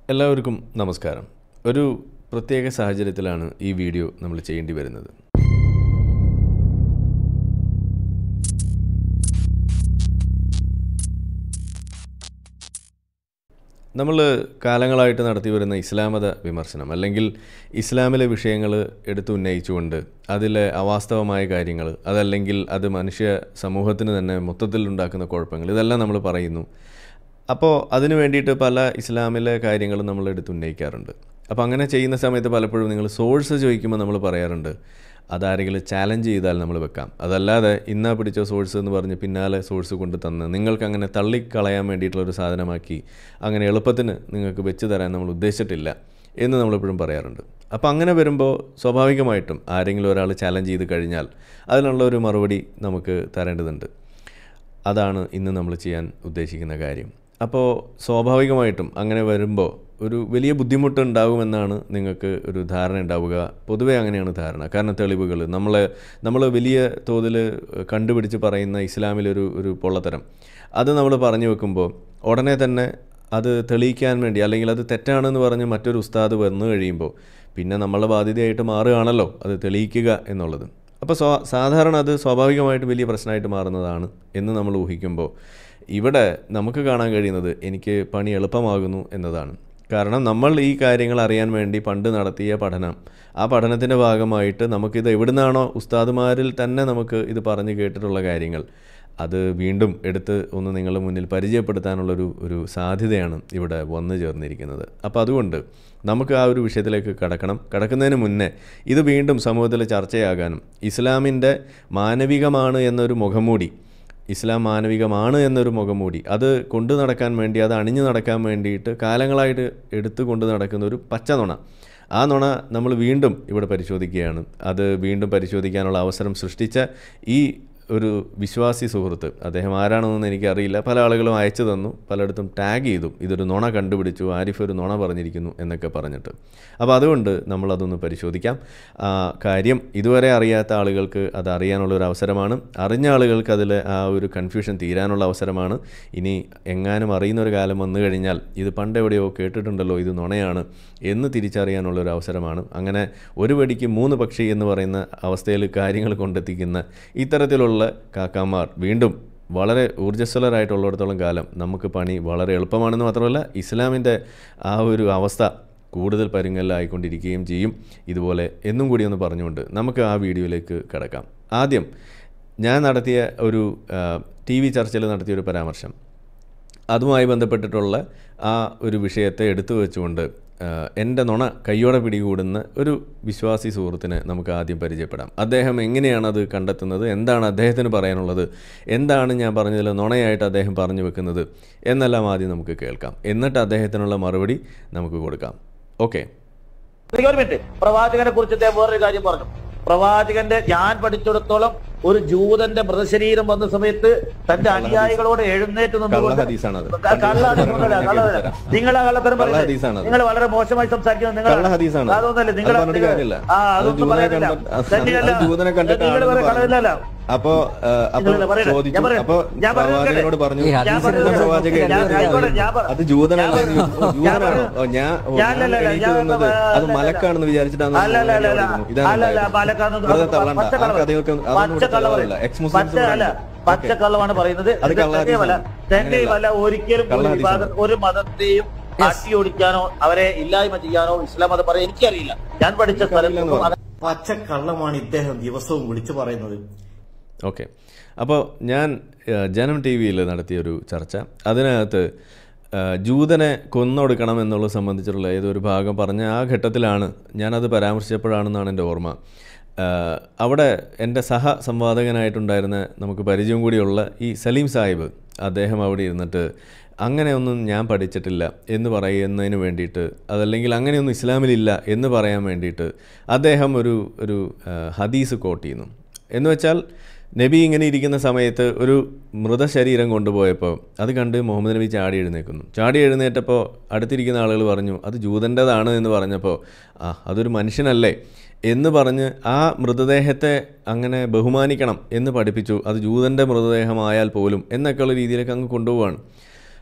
എല്ലാവർക്കും നമസ്കാരം ഒരു പ്രത്യേക സാഹചര്യത്തിലാണ് ഈ വീഡിയോ നമ്മൾ ചെയ്യേണ്ടി വരുന്നത് നമ്മൾ കാലങ്ങളായിട്ട് നടത്തി വരുന്ന ഇസ്ലാമത വിമർശനം അല്ലെങ്കിൽ ഇസ്ലാമിലെ വിഷയങ്ങൾ എടുത്ത് ഉന്നയിച്ചുകൊണ്ട് അതിലെ അവാസ്തവമായ കാര്യങ്ങൾ അതല്ലെങ്കിൽ അത് മനുഷ്യ സമൂഹത്തിന് തന്നെ മൊത്തത്തിൽ ഉണ്ടാക്കുന്ന കുഴപ്പങ്ങൾ ഇതെല്ലാം നമ്മൾ പറയുന്നു അപ്പോൾ അതിന് വേണ്ടിയിട്ട് പല ഇസ്ലാമിലെ കാര്യങ്ങൾ നമ്മൾ എടുത്ത് ഉന്നയിക്കാറുണ്ട് അപ്പോൾ അങ്ങനെ ചെയ്യുന്ന സമയത്ത് പലപ്പോഴും നിങ്ങൾ സോഴ്സ് ചോദിക്കുമ്പോൾ നമ്മൾ പറയാറുണ്ട് അതാരെങ്കിലും ചാലഞ്ച് ചെയ്താൽ നമ്മൾ വെക്കാം അതല്ലാതെ ഇന്നാ പിടിച്ച സോഴ്സ് എന്ന് പറഞ്ഞ് പിന്നാലെ സോഴ്സ് കൊണ്ട് തന്ന് നിങ്ങൾക്ക് അങ്ങനെ തള്ളിക്കളയാൻ വേണ്ടിയിട്ടുള്ള ഒരു സാധനമാക്കി അങ്ങനെ എളുപ്പത്തിന് നിങ്ങൾക്ക് വെച്ച് തരാൻ നമ്മൾ ഉദ്ദേശിച്ചിട്ടില്ല എന്ന് നമ്മളെപ്പോഴും പറയാറുണ്ട് അപ്പോൾ അങ്ങനെ വരുമ്പോൾ സ്വാഭാവികമായിട്ടും ആരെങ്കിലും ഒരാൾ ചാലഞ്ച് ചെയ്ത് കഴിഞ്ഞാൽ അതിനുള്ള ഒരു മറുപടി നമുക്ക് തരേണ്ടതുണ്ട് അതാണ് ഇന്ന് നമ്മൾ ചെയ്യാൻ ഉദ്ദേശിക്കുന്ന കാര്യം അപ്പോൾ സ്വാഭാവികമായിട്ടും അങ്ങനെ വരുമ്പോൾ ഒരു വലിയ ബുദ്ധിമുട്ട് ഉണ്ടാകുമെന്നാണ് നിങ്ങൾക്ക് ഒരു ധാരണ ഉണ്ടാവുക പൊതുവേ അങ്ങനെയാണ് ധാരണ കാരണം തെളിവുകൾ നമ്മളെ നമ്മൾ വലിയ തോതിൽ കണ്ടുപിടിച്ച് പറയുന്ന ഇസ്ലാമിലൊരു ഒരു പൊള്ളത്തരം അത് നമ്മൾ പറഞ്ഞു വെക്കുമ്പോൾ ഉടനെ തന്നെ അത് തെളിയിക്കാൻ വേണ്ടി അല്ലെങ്കിൽ അത് തെറ്റാണെന്ന് പറഞ്ഞ് മറ്റൊരു ഉസ്താദ് വന്നു കഴിയുമ്പോൾ പിന്നെ നമ്മളെ ബാധ്യതയായിട്ട് മാറുകയാണല്ലോ അത് തെളിയിക്കുക എന്നുള്ളത് അപ്പോൾ സ്വാ സാധാരണ അത് സ്വാഭാവികമായിട്ട് വലിയ പ്രശ്നമായിട്ട് മാറുന്നതാണ് എന്ന് നമ്മൾ ഊഹിക്കുമ്പോൾ ഇവിടെ നമുക്ക് കാണാൻ കഴിയുന്നത് എനിക്ക് പണി എളുപ്പമാകുന്നു എന്നതാണ് കാരണം നമ്മൾ ഈ കാര്യങ്ങൾ അറിയാൻ വേണ്ടി പണ്ട് നടത്തിയ പഠനം ആ പഠനത്തിൻ്റെ ഭാഗമായിട്ട് നമുക്കിത് എവിടുന്നാണോ ഉസ്താദുമാരിൽ തന്നെ നമുക്ക് ഇത് പറഞ്ഞു കേട്ടിട്ടുള്ള കാര്യങ്ങൾ അത് വീണ്ടും എടുത്ത് ഒന്ന് നിങ്ങളുടെ മുന്നിൽ പരിചയപ്പെടുത്താനുള്ളൊരു ഒരു സാധ്യതയാണ് ഇവിടെ വന്നു ചേർന്നിരിക്കുന്നത് അപ്പോൾ അതുകൊണ്ട് നമുക്ക് ആ ഒരു വിഷയത്തിലേക്ക് കടക്കണം കടക്കുന്നതിന് മുന്നേ ഇത് വീണ്ടും സമൂഹത്തിൽ ചർച്ചയാകാനും ഇസ്ലാമിൻ്റെ മാനവികമാണ് എന്നൊരു മുഖംമൂടി ഇസ്ലാം മാനവികമാണ് എന്നൊരു മുഖംമൂടി അത് കൊണ്ടു നടക്കാൻ വേണ്ടി അത് അണിഞ്ഞു നടക്കാൻ വേണ്ടിയിട്ട് കാലങ്ങളായിട്ട് എടുത്തു കൊണ്ട് നടക്കുന്ന ഒരു പച്ച നുണ ആ നുണ നമ്മൾ വീണ്ടും ഇവിടെ പരിശോധിക്കുകയാണ് അത് വീണ്ടും പരിശോധിക്കാനുള്ള അവസരം സൃഷ്ടിച്ച ഈ ഒരു വിശ്വാസി സുഹൃത്ത് അദ്ദേഹം ആരാണെന്നൊന്നും എനിക്കറിയില്ല പല ആളുകളും അയച്ചു തന്നു പലയിടത്തും ടാഗ് ചെയ്തു ഇതൊരു നുണ കണ്ടുപിടിച്ചു ആരിഫ് ഒരു നുണ പറഞ്ഞിരിക്കുന്നു എന്നൊക്കെ പറഞ്ഞിട്ട് അപ്പോൾ അതുകൊണ്ട് നമ്മളതൊന്ന് പരിശോധിക്കാം ആ കാര്യം ഇതുവരെ അറിയാത്ത ആളുകൾക്ക് അത് അറിയാനുള്ള ഒരു അവസരമാണ് അറിഞ്ഞ ആളുകൾക്ക് അതിൽ ആ ഒരു കൺഫ്യൂഷൻ തീരാനുള്ള അവസരമാണ് ഇനി എങ്ങാനും അറിയുന്ന ഒരു കാലം വന്നു കഴിഞ്ഞാൽ ഇത് പണ്ട് എവിടെയോ കേട്ടിട്ടുണ്ടല്ലോ ഇത് നുണയാണ് എന്ന് തിരിച്ചറിയാനുള്ള ഒരു അവസരമാണ് അങ്ങനെ ഒരു വെടിക്ക് മൂന്ന് പക്ഷി എന്ന് പറയുന്ന അവസ്ഥയിൽ കാര്യങ്ങൾ കൊണ്ടെത്തിക്കുന്ന ഇത്തരത്തിലുള്ള കാക്കാമാർ വീണ്ടും വളരെ ഊർജ്ജസ്വലരായിട്ടുള്ളിടത്തോളം കാലം നമുക്ക് പണി വളരെ എളുപ്പമാണെന്ന് മാത്രമല്ല ഇസ്ലാമിൻ്റെ ആ ഒരു അവസ്ഥ കൂടുതൽ പരുങ്ങലായിക്കൊണ്ടിരിക്കുകയും ചെയ്യും ഇതുപോലെ എന്നും കൂടി ഒന്ന് പറഞ്ഞുകൊണ്ട് നമുക്ക് ആ വീഡിയോയിലേക്ക് കിടക്കാം ആദ്യം ഞാൻ നടത്തിയ ഒരു ടി വി ചർച്ചയിൽ നടത്തിയ ഒരു പരാമർശം അതുമായി ബന്ധപ്പെട്ടിട്ടുള്ള ആ ഒരു വിഷയത്തെ എടുത്തു വെച്ചുകൊണ്ട് എൻ്റെ നുണ കയ്യോടെ പിടികൂടുന്ന ഒരു വിശ്വാസി സുഹൃത്തിനെ നമുക്ക് ആദ്യം പരിചയപ്പെടാം അദ്ദേഹം എങ്ങനെയാണ് അത് കണ്ടെത്തുന്നത് എന്താണ് അദ്ദേഹത്തിന് പറയാനുള്ളത് എന്താണ് ഞാൻ പറഞ്ഞതിൽ നുണയായിട്ട് അദ്ദേഹം പറഞ്ഞു വെക്കുന്നത് എന്നെല്ലാം ആദ്യം നമുക്ക് കേൾക്കാം എന്നിട്ട് അദ്ദേഹത്തിനുള്ള മറുപടി നമുക്ക് കൊടുക്കാം ഓക്കെ ഒരു മിനിറ്റ് പ്രവാചകനെ കുറിച്ച് അദ്ദേഹം വേറൊരു കാര്യം പറഞ്ഞു പ്രവാചകന്റെ ഞാൻ പഠിച്ചിടത്തോളം ഒരു ജൂതന്റെ മൃതശരീരം വന്ന സമയത്ത് തന്റെ അനുയായികളോട് എഴുന്നേറ്റ് കള്ള ഹദീസാണത്. ക- കള്ളാണ് കള്ളല്ല, കള്ളല്ല. നിങ്ങൾ ആ കള്ളത്തരം കള്ള പറയുന്നത് ഹദീസാണത്. നിങ്ങൾ വളരെ മോശമായി സംസാരിക്കുന്നത് നിങ്ങൾ കള്ള ഹദീസാണ്. അതൊന്നല്ല നിങ്ങൾ അത് പറഞ്ഞിട്ട് കാര്യമില്ല. ആ അത് അതൊന്നും ജൂതനെ പറയുന്നില്ല കണ്ട- അത് തന്നെയല്ല. ജൂതനെ കണ്ടിട്ട് നിങ്ങൾ ആണെന്ന് വേറെ പറഞ്ഞു. കളവില്ലല്ലോ അപ്പോ ആ, അപ്പൊ ഇല്ല, പറയട്ടെ. ചോദിച്ചു ഞാൻ പറയാം. അപ്പൊ ഞാൻ പറയാം. പ്രവാചകനോട് പറഞ്ഞു ഈ ഞാൻ ഹദീസിനെ പറയുന്നത് "ഇന്ന പ്രവാചകൻ ഞാൻ- എഴുതി ആയിക്കോട്ടെ, ഞാൻ പറ- അത് ജൂതനല്ല ഞാൻ പറയാം. ഞാൻ ജൂതനാണോ പറയാം. ഓ, ഞാൻ ഓ, ഞാൻ ഞാൻ അല്ലല്ല, എണീറ്റ് ഞാൻ നിന്നത് അത് അല്ലല്ല. മലക്കാണെന്ന് വിചാരിച്ചിട്ടാണ് അല്ല, അല്ല, അല്ല, അല്ല. അല്ലല്ല, മലക്കാന്ന് വെറുതെ തള്ളണ്ട ആ പച്ചക്കള്ളം. കഥകൾക്ക് അതൊന്നും പച്ചക്കള്ളം തെളിവില്ല പറയും. എക്സ് മുസ്ലിംസ് പച്ച അല്ല പച്ചക്കള്ളമാണ് പറയുന്നത് അത് ഇത് കള്ള തന്നെയുമല്ല ഹദീസാണ്. തന്നെയുമല്ല ഒരിക്കലും കള്ള ഒരു വിഭാഗം ഹദീസാണ്. ഒരു മതത്തെയും അട്ടിയൊടിക്കാനോ അവരെ ഇല്ലായ്മ ചെയ്യാനോ ഇസ്ലാം അത് പറയാൻ എനിക്കറിയില്ല ഞാൻ പഠിച്ച എനിക്കറിയില്ലെന്ന് സ്ഥലത്തൊന്നും പറഞ്ഞു. അത് പച്ചക്കള്ളമാണ് ഇദ്ദേഹം ദിവസവും വിളിച്ചു പറയുന്നത് ഓക്കെ അപ്പോൾ ഞാൻ ആ, ജനം ടി വിയിൽ നടത്തിയൊരു ചർച്ച അതിനകത്ത് ആ, ജൂതനെ കൊന്നൊടുക്കണം എന്നുള്ളത് സംബന്ധിച്ചിട്ടുള്ള ഏതൊരു ഭാഗം പറഞ്ഞ ആ ഘട്ടത്തിലാണ് ഞാനത് പരാമർശിച്ചപ്പോഴാണെന്നാണ് എൻ്റെ ഓർമ്മ ആ, അവിടെ എൻ്റെ സഹ സംവാദകനായിട്ടുണ്ടായിരുന്ന നമുക്ക് പരിചയം കൂടിയുള്ള ഈ സലീം സാഹിബ് അദ്ദേഹം അവിടെ ഇരുന്നിട്ട് അങ്ങനെയൊന്നും ഞാൻ പഠിച്ചിട്ടില്ല എന്ന് പറയുന്നതിന് വേണ്ടിയിട്ട് അതല്ലെങ്കിൽ അങ്ങനെയൊന്നും ഇസ്ലാമിലില്ല എന്ന് പറയാൻ വേണ്ടിയിട്ട് അദ്ദേഹം ഒരു ഒരു ആ, ഹദീസ് കോട്ട് ചെയ്യുന്നു എന്ന് വെച്ചാൽ നബി ഇങ്ങനെ ഇരിക്കുന്ന സമയത്ത് ഒരു മൃതശരീരം കൊണ്ടുപോയപ്പോൾ അത് കണ്ട് മുഹമ്മദ് നബി ചാടി എഴുന്നേക്കുന്നു ചാടി എഴുന്നേറ്റപ്പോൾ അടുത്തിരിക്കുന്ന ആളുകൾ പറഞ്ഞു അത് ജൂതൻ്റെതാണ് എന്ന് പറഞ്ഞപ്പോൾ ആ അതൊരു മനുഷ്യനല്ലേ എന്ന് പറഞ്ഞ് ആ മൃതദേഹത്തെ അങ്ങനെ ബഹുമാനിക്കണം എന്ന് പഠിപ്പിച്ചു അത് ജൂതൻ്റെ മൃതദേഹമായാൽ പോലും എന്നൊക്കെയുള്ള രീതിയിലേക്ക് അങ്ങ് കൊണ്ടുപോവാണ്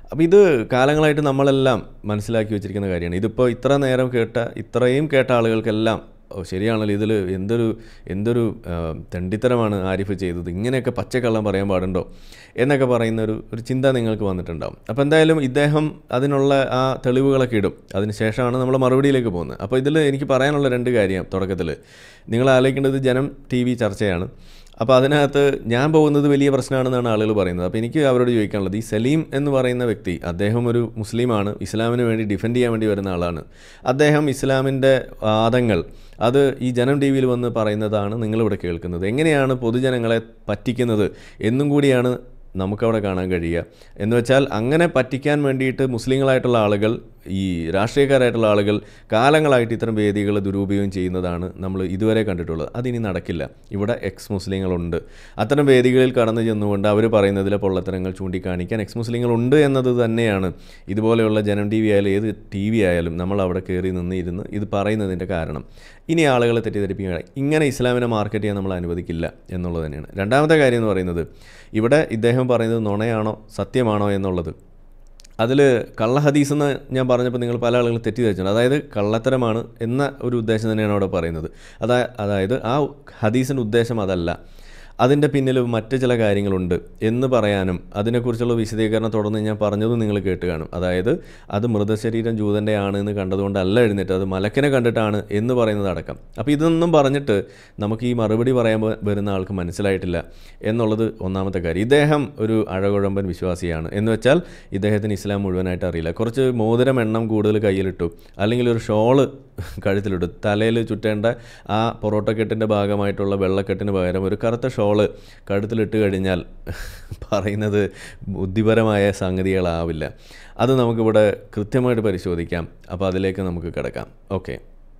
അപ്പോൾ ഇത് കാലങ്ങളായിട്ട് നമ്മളെല്ലാം മനസ്സിലാക്കി വെച്ചിരിക്കുന്ന കാര്യമാണ് ഇതിപ്പോൾ ഇത്ര നേരം കേട്ട ഇത്രയും കേട്ട ആളുകൾക്കെല്ലാം ഓ ശരിയാണല്ലോ ഇതിൽ എന്തൊരു എന്തൊരു ആ, തെണ്ടിത്തരമാണ് ആരിഫ് ചെയ്തത് ഇങ്ങനെയൊക്കെ പച്ചക്കള്ളം പറയാൻ പാടുണ്ടോ എന്നൊക്കെ പറയുന്ന ഒരു ഒരു ചിന്ത നിങ്ങൾക്ക് വന്നിട്ടുണ്ടാവും അപ്പോൾ എന്തായാലും ഇദ്ദേഹം അതിനുള്ള ആ തെളിവുകളൊക്കെ ഇടും അതിനുശേഷമാണ് നമ്മൾ മറുപടിയിലേക്ക് പോകുന്നത് അപ്പോൾ ഇതിൽ എനിക്ക് പറയാനുള്ള രണ്ട് കാര്യം തുടക്കത്തിൽ നിങ്ങൾ ആലോചിക്കേണ്ടത് ജനം ടി വി ചർച്ചയാണ് അപ്പോൾ അതിനകത്ത് ഞാൻ പോകുന്നത് വലിയ പ്രശ്നമാണെന്നാണ് ആളുകൾ പറയുന്നത് അപ്പോൾ എനിക്ക് അവരോട് ചോദിക്കാനുള്ളത് ഈ സലീം എന്ന് പറയുന്ന വ്യക്തി അദ്ദേഹം ഒരു മുസ്ലിമാണ് ഇസ്ലാമിന് വേണ്ടി ഡിഫെൻഡ് ചെയ്യാൻ വേണ്ടി വരുന്ന ആളാണ് അദ്ദേഹം ഇസ്ലാമിൻ്റെ വാദങ്ങൾ അത് ഈ ജനം ടി വിയിൽ വന്ന് പറയുന്നതാണ് നിങ്ങളിവിടെ കേൾക്കുന്നത് എങ്ങനെയാണ് പൊതുജനങ്ങളെ പറ്റിക്കുന്നത് എന്നും കൂടിയാണ് നമുക്കവിടെ കാണാൻ കഴിയുക എന്ന് വെച്ചാൽ അങ്ങനെ പറ്റിക്കാൻ വേണ്ടിയിട്ട് മുസ്ലിങ്ങളായിട്ടുള്ള ആളുകൾ ഈ രാഷ്ട്രീയക്കാരായിട്ടുള്ള ആളുകൾ കാലങ്ങളായിട്ട് ഇത്തരം വേദികൾ ദുരുപയോഗം ചെയ്യുന്നതാണ് നമ്മൾ ഇതുവരെ കണ്ടിട്ടുള്ളത് അതിനി നടക്കില്ല ഇവിടെ എക്സ് മുസ്ലിങ്ങളുണ്ട് അത്തരം വേദികളിൽ കടന്നു ചെന്നുകൊണ്ട് അവർ പറയുന്നതിലെ പൊള്ളത്തരങ്ങൾ ചൂണ്ടിക്കാണിക്കാൻ എക്സ് മുസ്ലിങ്ങളുണ്ട് എന്നത് തന്നെയാണ് ഇതുപോലെയുള്ള ജനം ടി വി ആയാലും ഏത് ടി വി ആയാലും നമ്മൾ അവിടെ കയറി നിന്ന് ഇരുന്ന് ഇത് പറയുന്നതിൻ്റെ കാരണം ഇനി ആളുകളെ തെറ്റിദ്ധരിപ്പിക്കുക ഇങ്ങനെ ഇസ്ലാമിനെ മാർക്കറ്റ് ചെയ്യാൻ നമ്മൾ അനുവദിക്കില്ല എന്നുള്ളത് തന്നെയാണ് രണ്ടാമത്തെ കാര്യം എന്ന് പറയുന്നത് ഇവിടെ ഇദ്ദേഹം പറയുന്നത് നുണയാണോ സത്യമാണോ എന്നുള്ളത് അതിൽ കള്ള ഹദീസ് എന്ന് ഞാൻ പറഞ്ഞപ്പോൾ നിങ്ങൾ പല ആളുകളും തെറ്റിദ്ധരിച്ചിട്ടുണ്ട് അതായത് കള്ളത്തരമാണ് എന്ന ഒരു ഉദ്ദേശം തന്നെയാണ് അവിടെ പറയുന്നത് അതാ അതായത് ആ ഹദീസിൻ്റെ ഉദ്ദേശം അതല്ല അതിൻ്റെ പിന്നിൽ മറ്റ് ചില കാര്യങ്ങളുണ്ട് എന്ന് പറയാനും അതിനെക്കുറിച്ചുള്ള വിശദീകരണം തുടർന്ന് ഞാൻ പറഞ്ഞതും നിങ്ങൾ കേട്ട് കാണും അതായത് അത് മൃതശരീരം ജൂതൻ്റെ ആണ് എന്ന് കണ്ടതുകൊണ്ടല്ല എഴുന്നേറ്റ് അത് മലക്കിനെ കണ്ടിട്ടാണ് എന്ന് പറയുന്നത് അടക്കം അപ്പോൾ ഇതൊന്നും പറഞ്ഞിട്ട് നമുക്ക് ഈ മറുപടി പറയാൻ വ- വരുന്ന ആൾക്ക് മനസ്സിലായിട്ടില്ല എന്നുള്ളത് ഒന്നാമത്തെ കാര്യം ഇദ്ദേഹം ഒരു അഴകുഴമ്പൻ വിശ്വാസിയാണ് എന്ന് വെച്ചാൽ ഇദ്ദേഹത്തിന് ഇസ്ലാം മുഴുവനായിട്ട് അറിയില്ല കുറച്ച് മോതിരം എണ്ണം കൂടുതൽ കയ്യിലിട്ടു അല്ലെങ്കിൽ ഒരു ഷോള് കഴുത്തിലിട്ടു തലയിൽ ചുറ്റേണ്ട ആ പൊറോട്ടക്കെട്ടിൻ്റെ ഭാഗമായിട്ടുള്ള വെള്ളക്കെട്ടിന് പകരം ഒരു കറുത്ത ഷോള് കഴുത്തിലിട്ട് കഴിഞ്ഞാൽ പറയുന്നത് ബുദ്ധിപരമായ സംഗതികളാവില്ല അത് നമുക്കിവിടെ കൃത്യമായിട്ട് പരിശോധിക്കാം അപ്പോൾ അതിലേക്ക് നമുക്ക് കിടക്കാം ഓക്കെ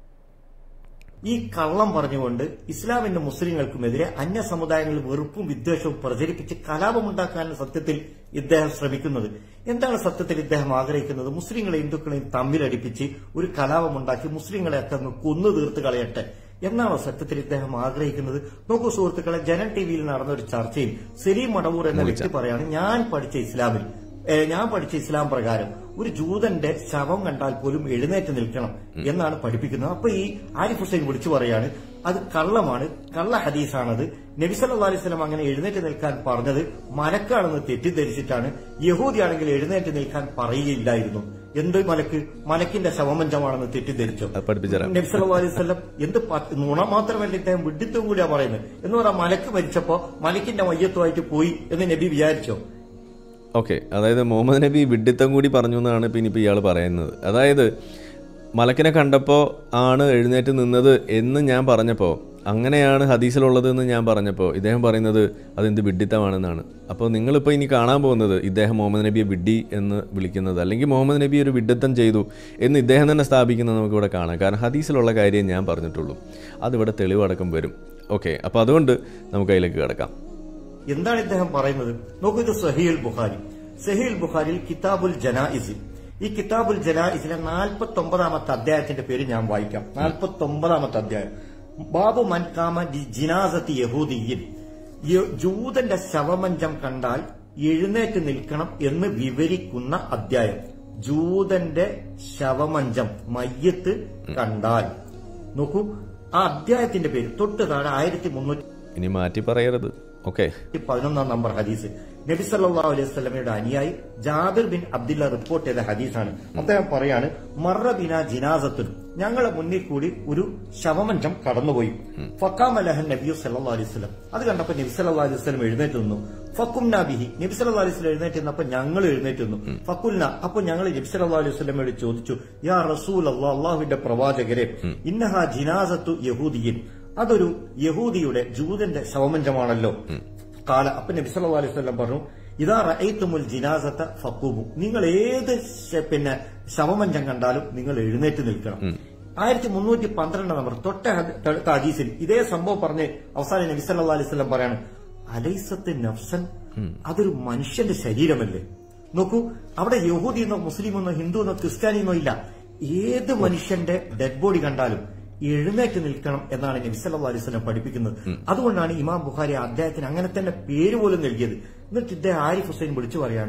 ഈ കള്ളം പറഞ്ഞുകൊണ്ട് ഇസ്ലാമിന്റെ മുസ്ലിങ്ങൾക്കുമെതിരെ അന്യ സമുദായങ്ങളിൽ വെറുപ്പും വിദ്വേഷവും പ്രചരിപ്പിച്ച് കലാപമുണ്ടാക്കാനാണ് സത്യത്തിൽ ഇദ്ദേഹം ശ്രമിക്കുന്നത് എന്താണ് സത്യത്തിൽ ഇദ്ദേഹം ആഗ്രഹിക്കുന്നത് മുസ്ലിങ്ങളെ ഹിന്ദുക്കളെയും തമ്മിലടിപ്പിച്ച് ഒരു കലാപമുണ്ടാക്കി മുസ്ലിങ്ങളെ ഒക്കെ അങ്ങ് കൊന്നു തീർത്ത് കളയട്ടെ എന്നാണോ സത്യത്തിൽ ഇദ്ദേഹം ആഗ്രഹിക്കുന്നത് നോക്കൂ സുഹൃത്തുക്കളെ ജനൻ ടിവിയിൽ നടന്ന ഒരു ചർച്ചയിൽ സലീം മടവൂർ എന്ന വ്യക്തി പറയാണ് ഞാൻ പഠിച്ച ഇസ്ലാമിൽ ഏ, ഞാൻ പഠിച്ച ഇസ്ലാം പ്രകാരം ഒരു ജൂതന്റെ ശവം കണ്ടാൽ പോലും എഴുന്നേറ്റ് നിൽക്കണം എന്നാണ് പഠിപ്പിക്കുന്നത് അപ്പൊ ഈ ആരിഫ് ഹുസൈൻ വിളിച്ചു പറയാണ് അത് കള്ളമാണ് കള്ള ഹദീസാണത് നബിസല്ലാ അലൈഹി സ്വലം അങ്ങനെ എഴുന്നേറ്റ് നിൽക്കാൻ പറഞ്ഞത് മലക്കാണെന്ന് തെറ്റിദ്ധരിച്ചിട്ടാണ് യഹൂദിയാണെങ്കിൽ എഴുന്നേറ്റ് നിൽക്കാൻ പറയുകയില്ലായിരുന്നു എന്ത് മലക്ക് മലക്കിന്റെ ശവമഞ്ചമാണെന്ന് തെറ്റിദ്ധരിച്ചു അത് പഠിപ്പിച്ചുതരാം നബി സല്ലല്ലാഹു അലൈഹി വസല്ലം എന്ത് പ- നുണ മാത്രമല്ല ഇദ്ദേഹം വിഡിത്തവും കൂടിയാ പറയുന്നത് എന്ന് പറയാം മലക്ക് മരിച്ചപ്പോ മലക്കിന്റെ മയ്യത്തുമായിട്ട് പോയി എന്ന് നബി വിചാരിച്ചോ ഓക്കെ അതായത് മുഹമ്മദ് നബി വിഡ്ഢിത്തം കൂടി പറഞ്ഞു എന്നാണ് ഇപ്പം ഇനിയിപ്പോൾ ഇയാൾ പറയുന്നത് അതായത് മലക്കിനെ കണ്ടപ്പോൾ ആണ് എഴുന്നേറ്റ് നിന്നത് എന്ന് ഞാൻ പറഞ്ഞപ്പോൾ അങ്ങനെയാണ് ഹദീസിലുള്ളത് എന്ന് ഞാൻ പറഞ്ഞപ്പോൾ ഇദ്ദേഹം പറയുന്നത് അതെന്ത് വിഡ്ഢിത്തമാണെന്നാണ് അപ്പോൾ നിങ്ങളിപ്പോൾ ഇനി കാണാൻ പോകുന്നത് ഇദ്ദേഹം മുഹമ്മദ് നബിയെ വിഡ്ഢി എന്ന് വിളിക്കുന്നത് അല്ലെങ്കിൽ മുഹമ്മദ് നബി ഒരു വിഡ്ഢിത്തം ചെയ്തു എന്ന് ഇദ്ദേഹം തന്നെ സ്ഥാപിക്കുന്നത് നമുക്കിവിടെ കാണാം കാരണം ഹദീസിലുള്ള കാര്യം ഞാൻ പറഞ്ഞിട്ടുള്ളൂ അതിവിടെ തെളിവടക്കം വരും ഓക്കെ അപ്പോൾ അതുകൊണ്ട് നമുക്ക് അതിലേക്ക് കിടക്കാം എന്താണ് ഇദ്ദേഹം പറയുന്നത് നോക്കൂ ഇത് സഹീൽ ബുഖാരി സഹീൽ ബുഖാരിൽ കിതാബുൽ ജനായിസിൽ ഈ കിതാബുൽ ജനായിസിലെ നാൽപ്പത്തി ഒമ്പതാമത്തെ അധ്യായത്തിന്റെ പേര് ഞാൻ വായിക്കാം നാൽപ്പത്തി ഒമ്പതാമത്തെ അധ്യായം ബാബു മൻകാമ ജിനാസത്തി യഹൂദിയിൽ യ- ജൂതന്റെ ശവമഞ്ചം കണ്ടാൽ എഴുന്നേറ്റ് നിൽക്കണം എന്ന് വിവരിക്കുന്ന അധ്യായം ജൂതന്റെ ശവമഞ്ചം മയ്യത്ത് കണ്ടാൽ നോക്കൂ ആ അധ്യായത്തിന്റെ പേര് തൊട്ട് താഴെ ആയിരത്തി മുന്നൂറ്റി ഇനി മാറ്റി പറയരുത് ഓക്കെ പതിനൊന്നാം നമ്പർ ഹദീസ് നബി സല്ലല്ലാഹു അലൈഹി വസല്ലമയുടെ അനുയായി ജാബിർ ബിൻ അബ്ദുല്ല റിപ്പോർട്ട് ചെയ്ത ഹദീസാണ് അദ്ദേഹം പറയാണ് മറ ബിന ജിനാസത്തുൻ ഞങ്ങളെ മുന്നിൽ കൂടി ഒരു ശവമഞ്ചം കടന്നുപോയി ഫക്കാമലഹൻ നബി സല്ലല്ലാഹു അലൈഹി വസല്ലം അത് കണ്ടപ്പോ നബി സല്ലല്ലാഹു അലൈഹി വസല്ലം എഴുന്നേറ്റ് നിന്നു ഫക്കും നാബിഹി നബി സല്ലല്ലാഹു അലൈഹി വസല്ലം എഴുന്നേറ്റ് നിന്നപ്പോ ഞങ്ങൾ എഴുന്നേറ്റ് നിന്നു ഫക്കുൽന അപ്പൊ ഞങ്ങൾ നബി സല്ലല്ലാഹു അലൈഹി വസല്ലമയോട് ചോദിച്ചു യാ റസൂൽ അല്ലാഹ് അള്ളാഹുവിന്റെ പ്രവാചകരെ ഇന്നഹ ജിനാസത്തു യഹൂദിയിൻ അതൊരു യഹൂദിയുടെ ജൂതന്റെ ശവമഞ്ചമാണല്ലോ കാല അപ്പൊ നബി സല്ലല്ലാഹു അലൈഹി വസല്ലം പറഞ്ഞു ഇതാ റഅയ്തുമുൽ ജിനാസത്ത ഫഖൂമു നിങ്ങൾ ഏത് ശ- പിന്നെ ശവമഞ്ചം കണ്ടാലും നിങ്ങൾ എഴുന്നേറ്റ് നിൽക്കണം ആയിരത്തി മുന്നൂറ്റി പന്ത്രണ്ട് നമ്പർ തൊട്ട ഹദ- തൊട്ട ഹദീസിൽ ഇതേ സംഭവം പറഞ്ഞ് അവസാനം നബി സല്ലല്ലാഹു അലൈഹി വസല്ലം പറയാണ് അലൈസത്ത് നഫ്സൻ അതൊരു മനുഷ്യന്റെ ശരീരമല്ലേ നോക്കൂ അവിടെ യഹൂദിയെന്നോ മുസ്ലിമെന്നോ ഹിന്ദുവെന്നോ ക്രിസ്ത്യാനിയെന്നോ ഇല്ല ഏത് മനുഷ്യന്റെ ഡെഡ് ബോഡി കണ്ടാലും എഴുന്നേറ്റ് നിൽക്കണം എന്നാണ് നബി സല്ലല്ലാഹു അലൈഹി വസല്ലം പഠിപ്പിക്കുന്നത് അതുകൊണ്ടാണ് ഇമാം ബുഖാരി ആ അദ്ദേഹത്തിന് അങ്ങനെ തന്നെ പേര് പോലും നൽകിയത് എന്നിട്ട് ഇദ്ദേഹം ആരിഫ് ഹുസൈൻ വിളിച്ചു പറയാണ്